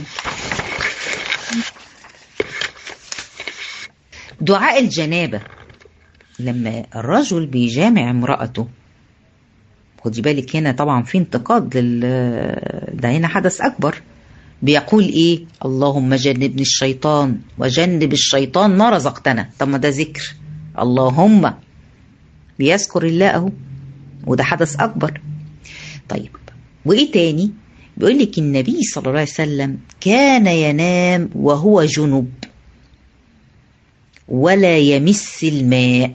A: دعاء الجنابة لما الرجل بيجامع امرأته خدي بالك هنا طبعا في انتقاد لل ده هنا حدث أكبر بيقول ايه اللهم جنبني الشيطان وجنب الشيطان ما رزقتنا طب ما ده ذكر اللهم بيذكر الله اهو وده حدث اكبر طيب وايه تاني بيقول لك النبي صلى الله عليه وسلم كان ينام وهو جنب ولا يمس الماء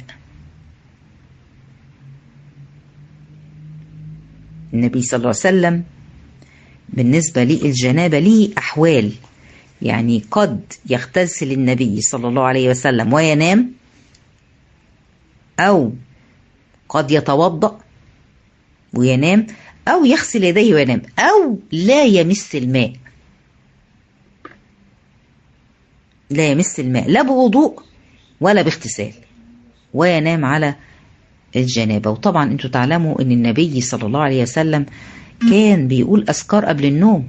A: النبي صلى الله عليه وسلم بالنسبة للجنابة ليه أحوال يعني قد يغتسل النبي صلى الله عليه وسلم وينام أو قد يتوضأ وينام أو يغسل يديه وينام أو لا يمس الماء لا يمس الماء لا بوضوء ولا باغتسال وينام على الجنابة وطبعا انتوا تعلموا ان النبي صلى الله عليه وسلم كان بيقول أذكار قبل النوم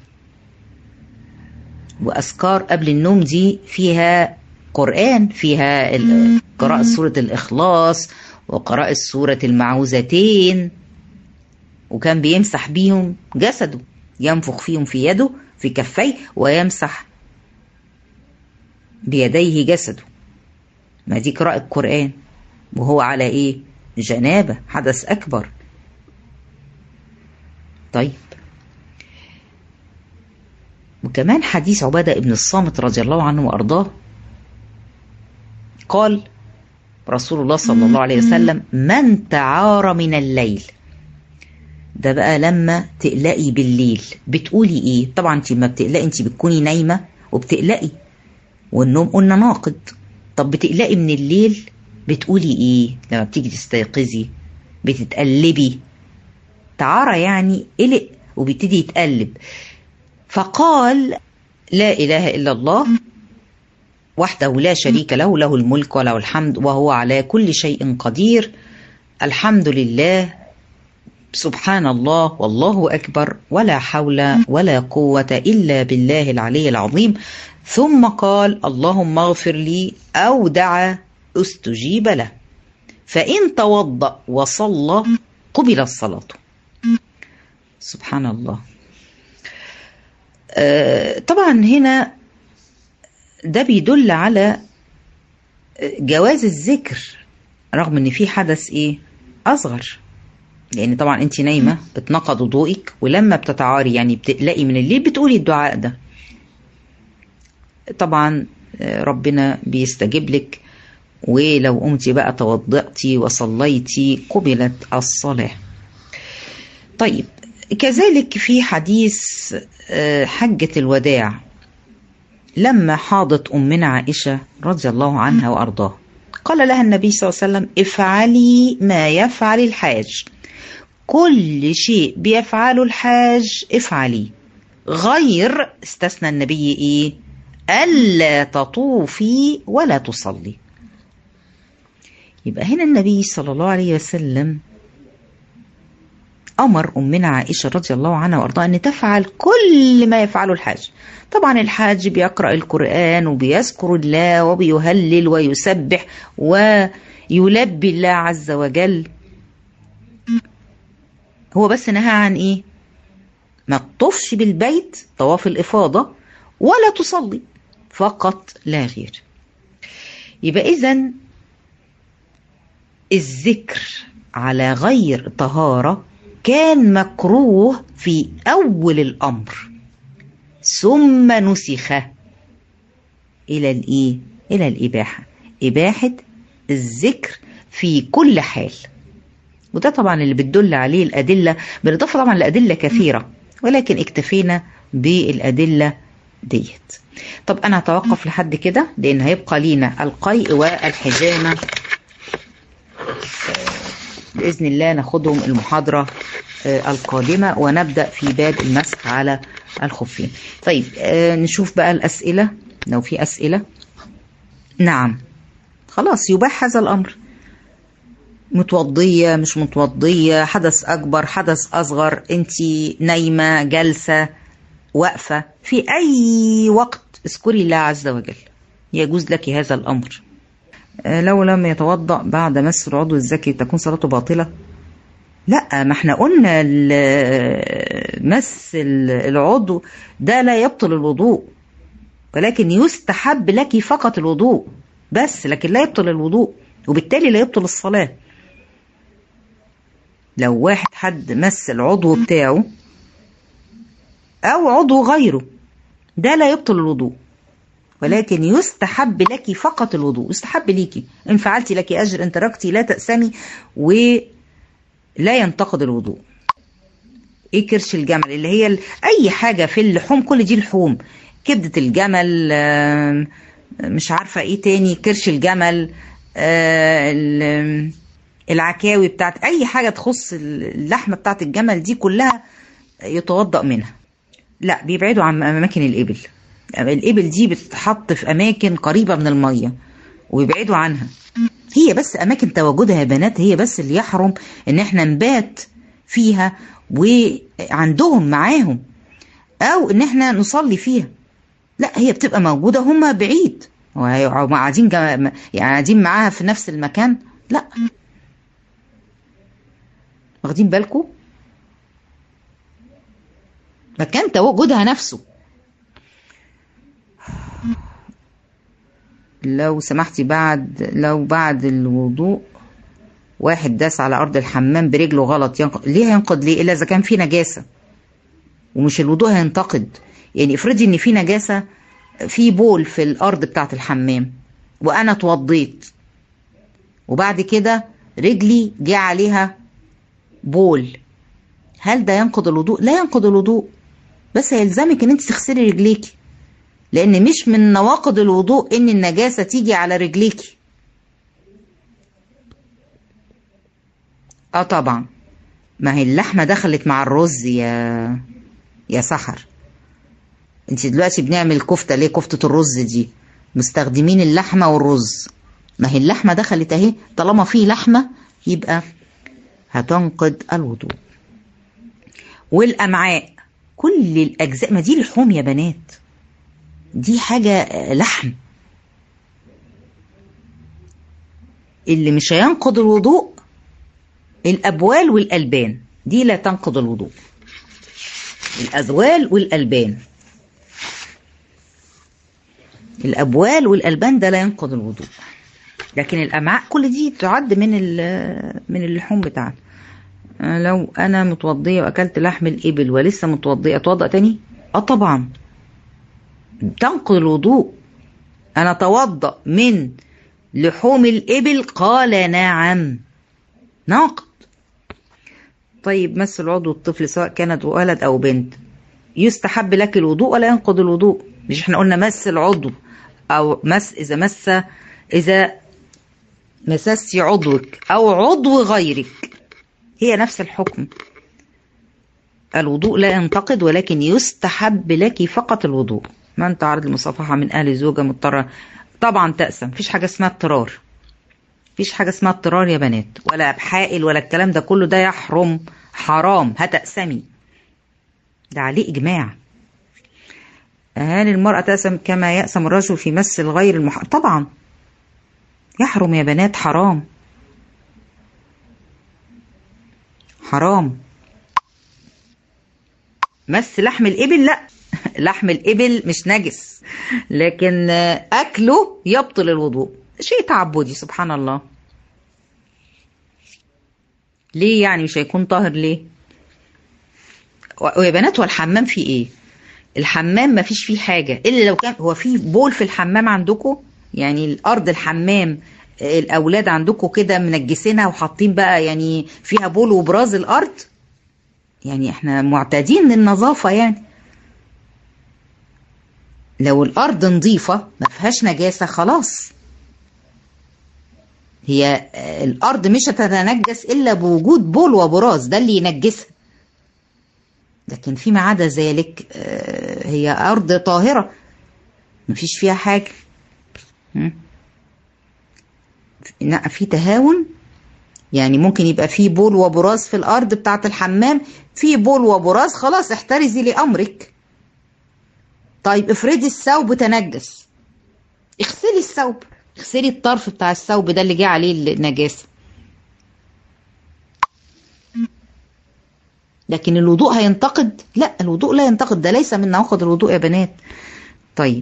A: وأذكار قبل النوم دي فيها قرآن فيها قراءة سورة الإخلاص وقراءة سورة المعوذتين وكان بيمسح بيهم جسده ينفخ فيهم في يده في كفيه ويمسح بيديه جسده ما دي قراءة قرآن وهو على ايه جنابة حدث أكبر طيب وكمان حديث عبادة ابن الصامت رضي الله عنه وأرضاه قال رسول الله صلى الله عليه وسلم من تعار من الليل ده بقى لما تقلقي بالليل بتقولي ايه طبعا انت ما بتقلقي انت بتكوني نايمه وبتقلقي والنوم قلنا ناقد طب بتقلقي من الليل بتقولي ايه لما بتيجي تستيقظي بتتقلبي تعارى يعني قلق وبيبتدي يتقلب فقال لا اله الا الله وحده لا شريك له له الملك وله الحمد وهو على كل شيء قدير الحمد لله سبحان الله والله اكبر ولا حول ولا قوه الا بالله العلي العظيم ثم قال اللهم اغفر لي او دعا استجيب له فان توضا وصلى قبلت صلاته سبحان الله آه طبعا هنا ده بيدل على جواز الذكر رغم ان في حدث ايه اصغر لان طبعا انت نايمه بتنقض وضوئك ولما بتتعاري يعني بتقلقي من الليل بتقولي الدعاء ده طبعا ربنا بيستجيب لك ولو قمتي بقى توضأتي وصليتي قبلت الصلاة طيب كذلك في حديث حجة الوداع لما حاضت أمنا عائشة رضي الله عنها وأرضاها قال لها النبي صلى الله عليه وسلم افعلي ما يفعل الحاج كل شيء بيفعله الحاج افعلي غير استثنى النبي ايه ألا تطوفي ولا تصلي يبقى هنا النبي صلى الله عليه وسلم أمر أمنا عائشة رضي الله عنها وأرضاها أن تفعل كل ما يفعله الحاج طبعا الحاج بيقرأ القرآن وبيذكر الله وبيهلل ويسبح ويلبي الله عز وجل هو بس نهى عن إيه ما تطوفش بالبيت طواف الإفاضة ولا تصلي فقط لا غير يبقى إذا الذكر على غير طهارة كان مكروه في أول الأمر ثم نسخ إلى الإيه؟ إلى الإباحة إباحة الذكر في كل حال وده طبعا اللي بتدل عليه الأدلة بالإضافة طبعا لأدلة كثيرة ولكن اكتفينا بالأدلة ديت طب أنا هتوقف لحد كده لأن هيبقى لينا القيء والحجامة بإذن الله ناخدهم المحاضرة القادمة ونبدأ في باب المسح على الخفين طيب نشوف بقى الأسئلة لو في أسئلة نعم خلاص يباح هذا الأمر متوضية مش متوضية حدث أكبر حدث أصغر أنت نايمة جالسة واقفة في أي وقت اذكري الله عز وجل يجوز لك هذا الأمر لو لم يتوضأ بعد مس العضو الذكي تكون صلاته باطلة لا ما احنا قلنا مس العضو ده لا يبطل الوضوء ولكن يستحب لك فقط الوضوء بس لكن لا يبطل الوضوء وبالتالي لا يبطل الصلاة لو واحد حد مس العضو بتاعه أو عضو غيره ده لا يبطل الوضوء ولكن يستحب لك فقط الوضوء يستحب ليكي ان فعلتي لك اجر ان تركتي لا تأسمي ولا ينتقد الوضوء ايه كرش الجمل اللي هي ال- اي حاجه في اللحوم كل دي لحوم كبده الجمل آم، مش عارفه ايه تاني كرش الجمل آه، ال- العكاوي بتاعت اي حاجه تخص اللحمه بتاعت الجمل دي كلها يتوضأ منها لا بيبعدوا عن اماكن الابل الابل دي بتتحط في اماكن قريبه من الميه ويبعدوا عنها هي بس اماكن تواجدها يا بنات هي بس اللي يحرم ان احنا نبات فيها وعندهم معاهم او ان احنا نصلي فيها لا هي بتبقى موجوده هم بعيد هم قاعدين جا- يعني قاعدين معاها في نفس المكان لا واخدين بالكم مكان تواجدها نفسه لو سمحتي بعد لو بعد الوضوء واحد داس على ارض الحمام برجله غلط ينقض ليه هينقض ليه الا اذا كان في نجاسه ومش الوضوء هينتقد يعني افرضي ان في نجاسه في بول في الارض بتاعه الحمام وانا اتوضيت وبعد كده رجلي جه عليها بول هل ده ينقض الوضوء لا ينقض الوضوء بس هيلزمك ان انت تغسلي رجليكي لان مش من نواقض الوضوء ان النجاسه تيجي على رجليكي اه طبعا ما هي اللحمه دخلت مع الرز يا يا سحر انت دلوقتي بنعمل كفته ليه كفته الرز دي مستخدمين اللحمه والرز ما هي اللحمه دخلت اهي طالما في لحمه يبقى هتنقض الوضوء والامعاء كل الاجزاء ما دي لحوم يا بنات دي حاجه آه، لحم اللي مش هينقض الوضوء الابوال والالبان دي لا تنقض الوضوء الازوال والالبان الابوال والالبان ده لا ينقض الوضوء لكن الامعاء كل دي تعد من ال- من اللحوم بتاعتنا آه، لو انا متوضيه واكلت لحم الابل ولسه متوضيه اتوضا تاني اه طبعا تنقض الوضوء انا اتوضا من لحوم الابل قال نعم ناقض طيب مس العضو الطفل سواء كانت ولد او بنت يستحب لك الوضوء ولا ينقض الوضوء مش احنا قلنا مس العضو او مس اذا مس اذا مسست عضوك او عضو غيرك هي نفس الحكم الوضوء لا ينتقد ولكن يستحب لك فقط الوضوء من تعرض المصافحة من أهل زوجة مضطرة طبعا تأسم مفيش حاجة اسمها اضطرار مفيش حاجة اسمها اضطرار يا بنات ولا بحائل ولا الكلام ده كله ده يحرم حرام هتأسمي ده عليه إجماع هل المرأة تأسم كما يأسم الرجل في مس الغير المحرم طبعا يحرم يا بنات حرام حرام مس لحم الإبل لا لحم الإبل مش نجس لكن أكله يبطل الوضوء شيء تعبدي سبحان الله ليه يعني مش هيكون طاهر ليه ويا بنات والحمام فيه ايه الحمام ما فيش فيه حاجة إلا لو كان هو في بول في الحمام عندكم يعني الأرض الحمام الأولاد عندكم كده منجسينها وحاطين بقى يعني فيها بول وبراز الأرض يعني احنا معتادين للنظافة يعني لو الأرض نظيفة ما فيهاش نجاسة خلاص هي الأرض مش هتتنجس إلا بوجود بول وبراز ده اللي ينجسها لكن فيما عدا ذلك هي أرض طاهرة مفيش فيها حاجة في تهاون يعني ممكن يبقى في بول وبراز في الأرض بتاعة الحمام في بول وبراز خلاص احترزي لأمرك طيب افرضي الثوب تنجس اغسلي الثوب اغسلي الطرف بتاع الثوب ده اللي جه عليه النجاسه لكن الوضوء هينتقد لا الوضوء لا ينتقد ده ليس من نواقض الوضوء يا بنات طيب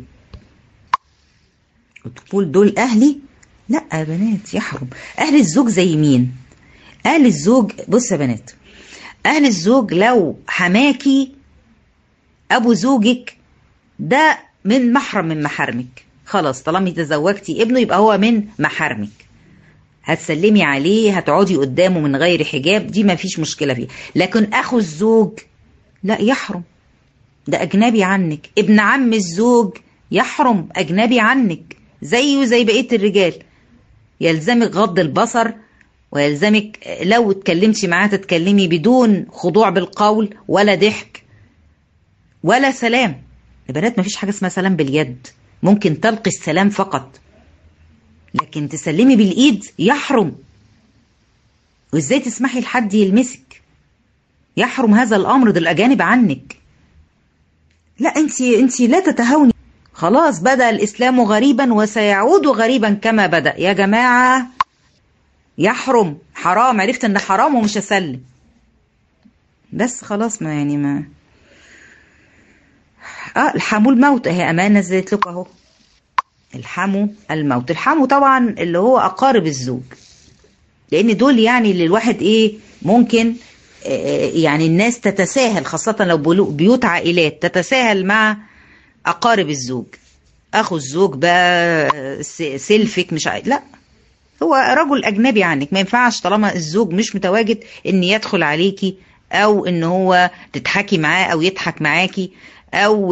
A: تقول دول اهلي لا يا بنات يحرم اهل الزوج زي مين اهل الزوج بص يا بنات اهل الزوج لو حماكي ابو زوجك ده من محرم من محارمك خلاص طالما تزوجتي ابنه يبقى هو من محارمك هتسلمي عليه هتقعدي قدامه من غير حجاب دي ما فيش مشكلة فيها لكن أخو الزوج لا يحرم ده أجنبي عنك ابن عم الزوج يحرم أجنبي عنك زيه زي بقية الرجال يلزمك غض البصر ويلزمك لو اتكلمتي معاه تتكلمي بدون خضوع بالقول ولا ضحك ولا سلام يا بنات ما فيش حاجة اسمها سلام باليد ممكن تلقي السلام فقط لكن تسلمي بالايد يحرم وازاي تسمحي لحد يلمسك يحرم هذا الامر ده الاجانب عنك لا انت انت لا تتهاوني خلاص بدا الاسلام غريبا وسيعود غريبا كما بدا يا جماعه يحرم حرام عرفت ان حرام ومش هسلم بس خلاص ما يعني ما اه الحموا الموت اهي امان نزلت لكم اهو الحموا الموت الحموا طبعا اللي هو اقارب الزوج لان دول يعني اللي الواحد ايه ممكن يعني الناس تتساهل خاصة لو بيوت عائلات تتساهل مع أقارب الزوج أخو الزوج بقى سلفك مش عايز لا هو رجل أجنبي عنك ما ينفعش طالما الزوج مش متواجد إن يدخل عليكي أو إن هو تضحكي معاه أو يضحك معاكي أو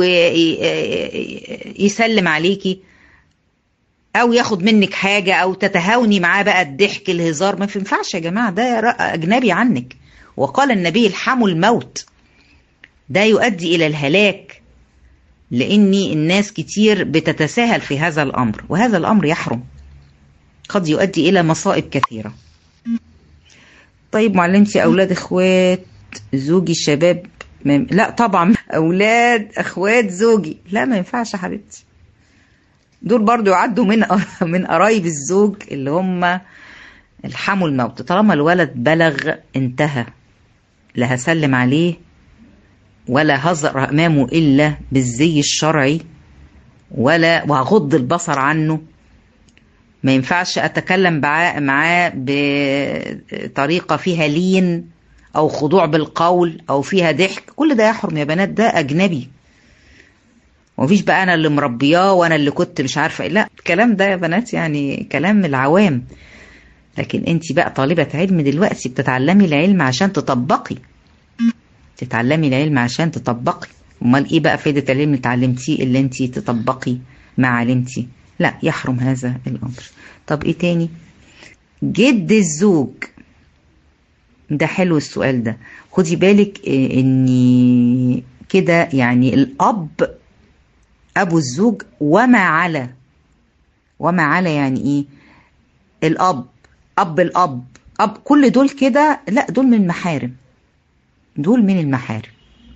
A: يسلم عليكي او ياخد منك حاجة او تتهاوني معاه بقى الضحك الهزار ما ينفعش يا جماعة ده اجنبي عنك وقال النبي الحموا الموت ده يؤدي الى الهلاك لان الناس كتير بتتساهل في هذا الامر وهذا الامر يحرم قد يؤدي الى مصائب كثيرة طيب معلمتي اولاد اخوات زوجي الشباب مم... لا طبعا اولاد اخوات زوجي لا ما ينفعش يا حبيبتي دول برضو يعدوا من من قرايب الزوج اللي هم الحموا الموت طالما الولد بلغ انتهى لا هسلم عليه ولا هزر امامه الا بالزي الشرعي ولا وهغض البصر عنه ما ينفعش اتكلم معاه بطريقه فيها لين او خضوع بالقول او فيها ضحك كل ده يحرم يا بنات ده اجنبي ومفيش بقى انا اللي مربياه وانا اللي كنت مش عارفه لا الكلام ده يا بنات يعني كلام العوام لكن انت بقى طالبه علم دلوقتي بتتعلمي العلم عشان تطبقي تتعلمي العلم عشان تطبقي امال ايه بقى فايده العلم اللي اتعلمتيه اللي انت تطبقي ما علمتي لا يحرم هذا الامر طب ايه تاني جد الزوج ده حلو السؤال ده خدي بالك ان كده يعني الاب ابو الزوج وما على وما على يعني ايه الاب اب الاب اب كل دول كده لا دول من المحارم دول من المحارم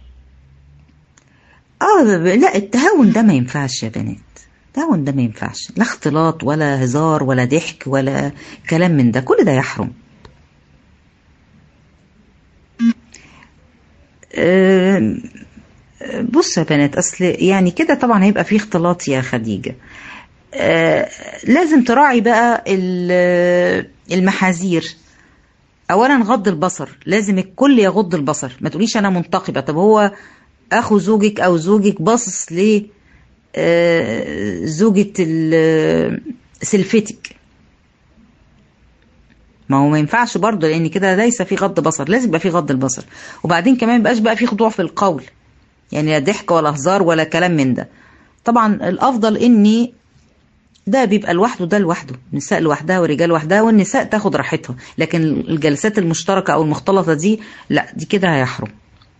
A: اه لا التهاون ده ما ينفعش يا بنات التهاون ده ما ينفعش لا اختلاط ولا هزار ولا ضحك ولا كلام من ده كل ده يحرم أه بص يا بنات اصل يعني كده طبعا هيبقى فيه اختلاط يا خديجه آه لازم تراعي بقى المحاذير اولا غض البصر لازم الكل يغض البصر ما تقوليش انا منتقبه طب هو اخو زوجك او زوجك باصص ل آه زوجة سلفتك ما هو ما ينفعش برضه لان كده ليس في غض بصر لازم يبقى في غض البصر وبعدين كمان يبقاش بقى في خضوع في القول يعني لا ضحك ولا هزار ولا كلام من ده طبعا الافضل اني ده بيبقى لوحده ده لوحده النساء لوحدها والرجال لوحدها والنساء تاخد راحتها لكن الجلسات المشتركه او المختلطه دي لا دي كده هيحرم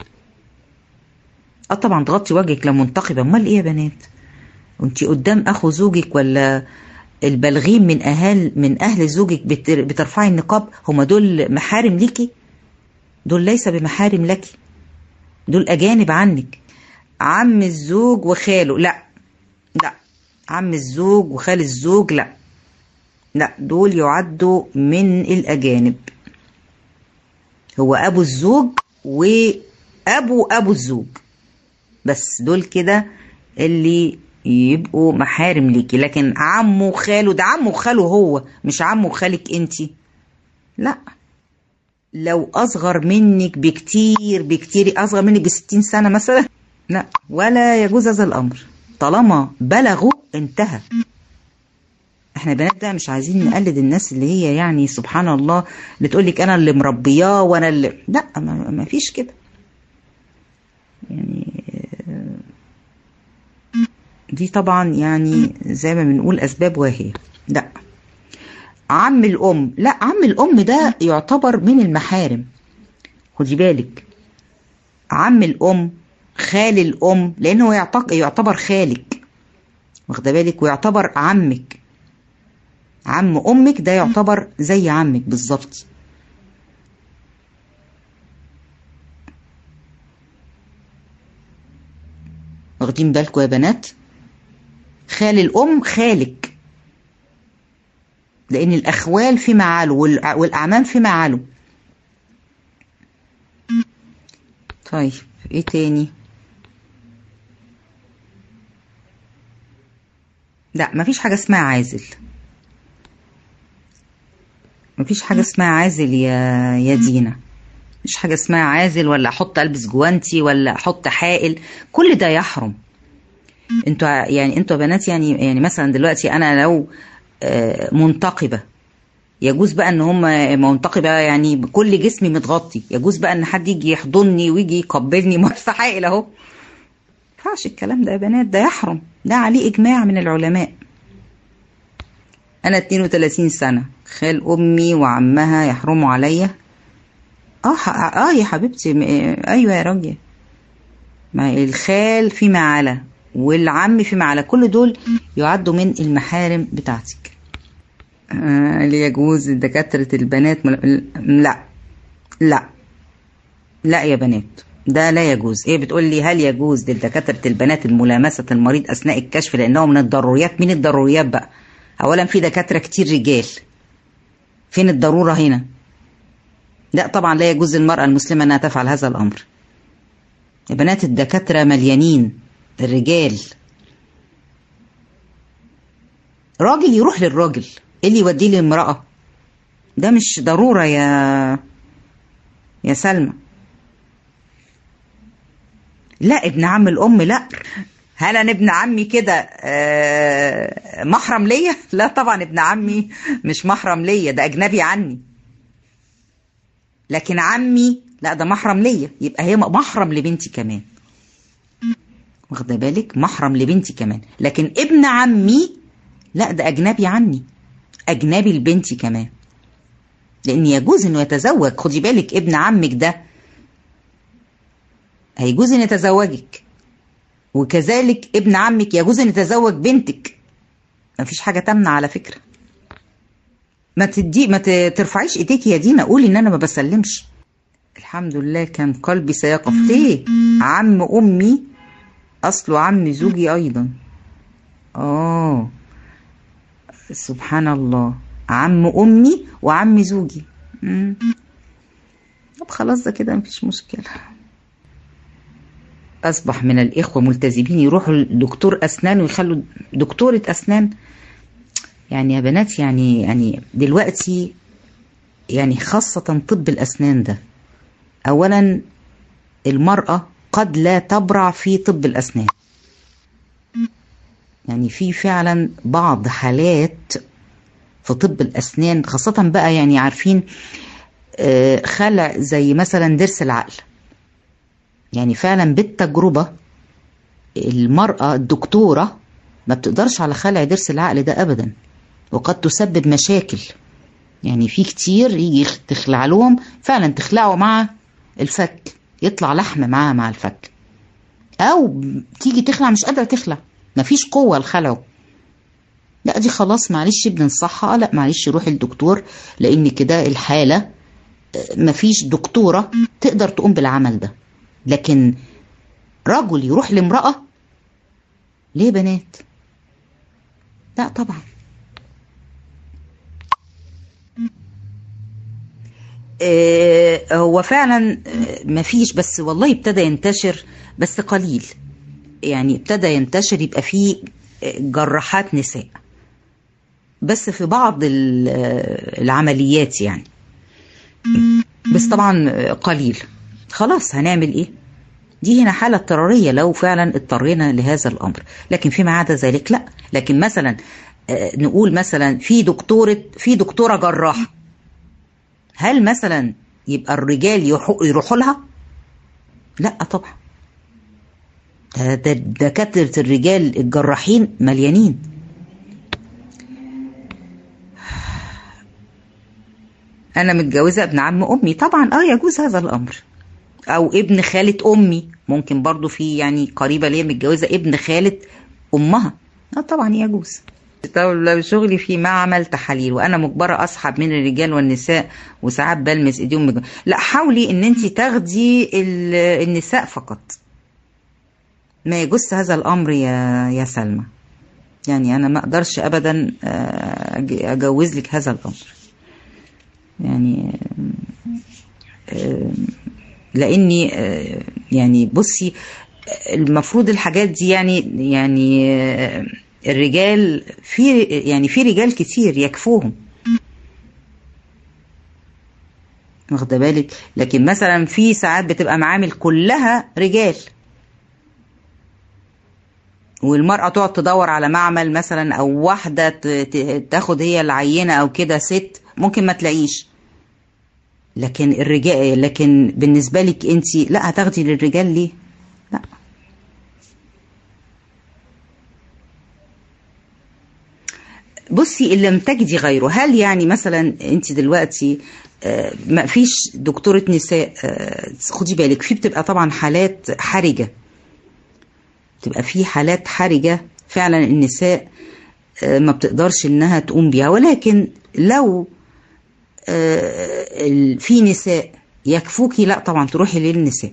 A: اه طبعا تغطي وجهك لو منتقبه امال ايه يا بنات وانت قدام اخو زوجك ولا البالغين من اهل من اهل زوجك بترفعي النقاب هم دول محارم ليكي دول ليس بمحارم لك دول اجانب عنك عم الزوج وخاله لا لا عم الزوج وخال الزوج لا لا دول يعدوا من الاجانب هو ابو الزوج وابو ابو الزوج بس دول كده اللي يبقوا محارم ليكي لكن عمه وخاله ده عمه وخاله هو مش عمه وخالك انتي لا لو اصغر منك بكتير بكتير اصغر منك بستين سنة مثلا لا ولا يجوز هذا الامر طالما بلغوا انتهى احنا بنات ده مش عايزين نقلد الناس اللي هي يعني سبحان الله اللي تقول لك انا اللي مربياه وانا اللي لا ما, ما فيش كده يعني دي طبعا يعني زي ما بنقول اسباب واهيه لا عم الام لا عم الام ده يعتبر من المحارم خدي بالك عم الام خال الام لانه يعتبر خالك واخده بالك ويعتبر عمك عم امك ده يعتبر زي عمك بالظبط واخدين بالكم يا بنات خال الام خالك لان الاخوال فيما علو والاعمام فيما علو طيب ايه تاني لا مفيش حاجه اسمها عازل مفيش حاجه اسمها عازل يا يا دينا مفيش حاجه اسمها عازل ولا احط البس جوانتي ولا احط حائل كل ده يحرم انتوا يعني انتوا بنات يعني يعني مثلا دلوقتي انا لو منتقبه يجوز بقى ان هم منتقبه يعني بكل جسمي متغطي يجوز بقى ان حد يجي يحضني ويجي يقبلني مرسى حائل اهو ينفعش الكلام ده يا بنات ده يحرم ده عليه اجماع من العلماء انا 32 سنه خال امي وعمها يحرموا عليا اه اه يا حبيبتي ايوه يا راجل ما الخال فيما على والعم فيما على كل دول يعدوا من المحارم بتاعتك آه اللي يجوز دكاترة البنات مل... لا لا لا يا بنات ده لا يجوز ايه بتقول لي هل يجوز لدكاترة البنات الملامسة المريض اثناء الكشف لانه من الضروريات مين الضروريات بقى اولا في دكاترة كتير رجال فين الضرورة هنا لا طبعا لا يجوز للمرأة المسلمة انها تفعل هذا الامر يا بنات الدكاترة مليانين الرجال راجل يروح للراجل ايه اللي يوديه للمرأة ده مش ضرورة يا يا سلمى لا ابن عم الأم لا هل أنا ابن عمي كده آه محرم ليا لا طبعا ابن عمي مش محرم ليا ده أجنبي عني لكن عمي لا ده محرم ليا يبقى هي محرم لبنتي كمان واخده بالك محرم لبنتي كمان لكن ابن عمي لا ده اجنبي عني اجنبي لبنتي كمان لان يجوز انه يتزوج خدي بالك ابن عمك ده هيجوز ان يتزوجك وكذلك ابن عمك يجوز ان يتزوج بنتك مفيش حاجه تمنع على فكره ما تدي ما ترفعيش ايديك يا دينا قولي ان انا ما بسلمش الحمد لله كان قلبي سيقف ليه عم امي اصله عم زوجي ايضا اه سبحان الله عم امي وعم زوجي مم. طب خلاص ده كده مفيش مشكله اصبح من الاخوه ملتزمين يروحوا لدكتور اسنان ويخلوا دكتوره اسنان يعني يا بنات يعني يعني دلوقتي يعني خاصه طب الاسنان ده اولا المراه قد لا تبرع في طب الاسنان يعني في فعلا بعض حالات في طب الاسنان خاصه بقى يعني عارفين خلع زي مثلا ضرس العقل يعني فعلا بالتجربه المراه الدكتوره ما بتقدرش على خلع ضرس العقل ده ابدا وقد تسبب مشاكل يعني في كتير يجي تخلع لهم فعلا تخلعوا مع الفك يطلع لحم معاها مع الفك او تيجي تخلع مش قادره تخلع مفيش قوه لخلعه لا دي خلاص معلش بننصحها لا معلش روحي للدكتور لان كده الحاله مفيش دكتوره تقدر تقوم بالعمل ده لكن رجل يروح لامراه ليه بنات لا طبعا هو فعلا مفيش بس والله ابتدى ينتشر بس قليل يعني ابتدى ينتشر يبقى فيه جراحات نساء بس في بعض العمليات يعني بس طبعا قليل خلاص هنعمل ايه دي هنا حالة اضطرارية لو فعلا اضطرينا لهذا الأمر لكن فيما عدا ذلك لا لكن مثلا آه، نقول مثلا في دكتورة في دكتورة جراحة هل مثلا يبقى الرجال يروحوا يروحوا لها؟ لا طبعا ده ده دكاترة الرجال الجراحين مليانين أنا متجوزة ابن عم أمي طبعا اه يجوز هذا الأمر أو ابن خالة أمي ممكن برضو في يعني قريبة ليا متجوزة ابن خالة أمها اه طبعا يجوز طب لو شغلي في معمل تحاليل وانا مجبره اسحب من الرجال والنساء وساعات بلمس ايديهم بج... لا حاولي ان انت تاخدي ال- النساء فقط ما يجوز هذا الامر يا يا سلمى يعني انا ما اقدرش ابدا آه، أج- اجوز لك هذا الامر يعني آه، لاني آه، يعني بصي المفروض الحاجات دي يعني يعني آه، الرجال في يعني في رجال كتير يكفوهم واخده بالك لكن مثلا في ساعات بتبقى معامل كلها رجال والمرأة تقعد تدور على معمل مثلا أو واحدة ت- ت- تاخد هي العينة أو كده ست ممكن ما تلاقيش لكن الرجال لكن بالنسبة لك أنت لا هتاخدي للرجال ليه؟ لا بصي ان لم تجدي غيره هل يعني مثلا انت دلوقتي آه، ما فيش دكتورة نساء آه، خدي بالك في بتبقى طبعا حالات حرجة بتبقى في حالات حرجة فعلا النساء آه، ما بتقدرش انها تقوم بيها ولكن لو آه، ال- في نساء يكفوكي لا طبعا تروحي للنساء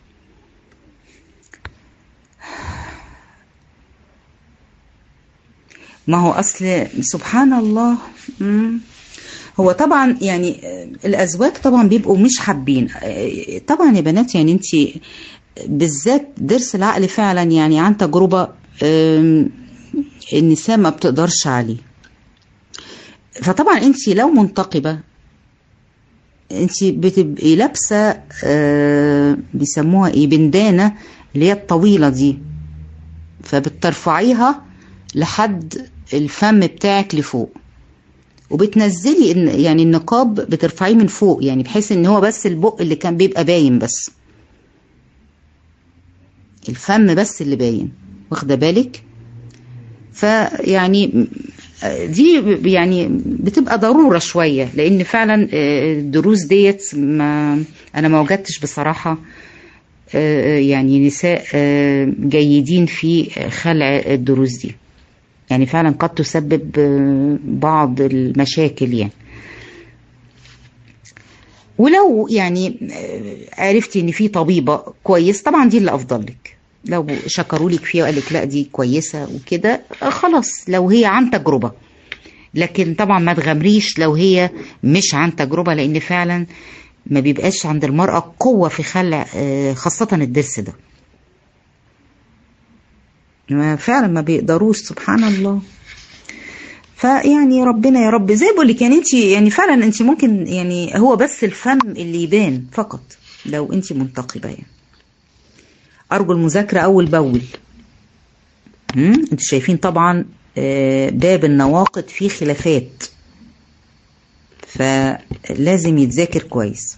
A: ما هو اصل سبحان الله مم. هو طبعا يعني آه، الازواج طبعا بيبقوا مش حابين آه، طبعا يا بنات يعني انت بالذات ضرس العقل فعلا يعني عن تجربه آم، النساء ما بتقدرش عليه فطبعا انت لو منتقبه انت بتبقي لابسه آه، بيسموها ايه بندانه اللي هي الطويله دي فبترفعيها لحد الفم بتاعك لفوق وبتنزلي إن- يعني النقاب بترفعيه من فوق يعني بحيث ان هو بس البق اللي كان بيبقى باين بس الفم بس اللي باين واخده بالك فيعني دي يعني بتبقى ضرورة شوية لأن فعلا آه، الدروس ديت ما أنا ما وجدتش بصراحة آه، يعني نساء آه، جيدين في خلع الدروس دي يعني فعلا قد تسبب آه، بعض المشاكل يعني ولو يعني آه، عرفتي ان في طبيبه كويس طبعا دي اللي افضل لك لو شكروا لك فيها وقال لك لا دي كويسه وكده آه، خلاص لو هي عن تجربه لكن طبعا ما تغامريش لو هي مش عن تجربه لان فعلا ما بيبقاش عند المراه قوه في خلع آه، خاصه الضرس ده ما فعلا ما بيقدروش سبحان الله فيعني ربنا يا رب زي بقول لك يعني انت يعني فعلا انت ممكن يعني هو بس الفم اللي يبان فقط لو انت منتقبه يعني ارجو المذاكره اول باول هم؟ انتوا شايفين طبعا آه، باب النواقد فيه خلافات فلازم يتذاكر كويس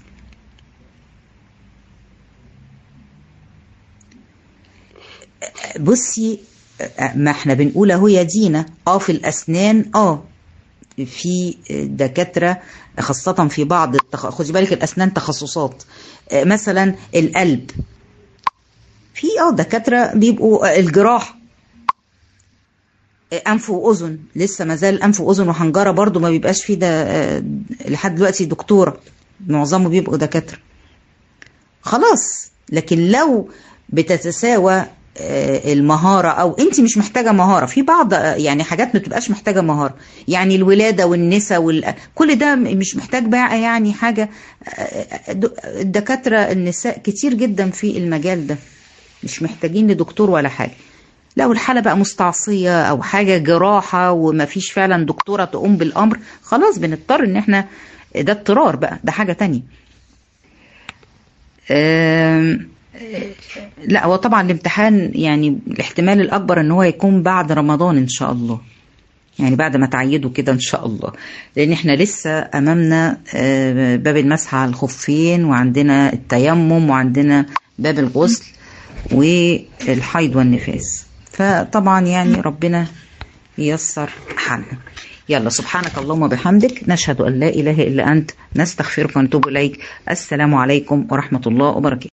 A: بصي ما احنا بنقول اهو يا دينا اه في الاسنان اه في دكاتره خاصه في بعض التخ... خدي بالك الاسنان تخصصات آه، مثلا القلب في اه دكاتره بيبقوا آه، الجراحه آه، انف واذن لسه ما زال انف واذن وحنجره برضو ما بيبقاش فيه ده آه، لحد دلوقتي دكتوره معظمه بيبقوا دكاتره خلاص لكن لو بتتساوى آه، المهارة أو أنت مش محتاجة مهارة في بعض آه، يعني حاجات ما بتبقاش محتاجة مهارة يعني الولادة والنساء وال... كل ده مش محتاج بقى يعني حاجة آه، د- الدكاترة النساء كتير جدا في المجال ده مش محتاجين لدكتور ولا حاجة لو الحالة بقى مستعصية أو حاجة جراحة وما فيش فعلا دكتورة تقوم بالأمر خلاص بنضطر إن احنا ده اضطرار بقى ده حاجة تانية آم، لا هو طبعا الامتحان يعني الاحتمال الأكبر ان هو يكون بعد رمضان إن شاء الله يعني بعد ما تعيدوا كده إن شاء الله لأن احنا لسه أمامنا آه، باب المسح على الخفين وعندنا التيمم وعندنا باب الغسل والحيض والنفاس فطبعا يعني ربنا ييسر حالنا يلا سبحانك اللهم وبحمدك نشهد أن لا إله إلا أنت نستغفرك ونتوب إليك السلام عليكم ورحمة الله وبركاته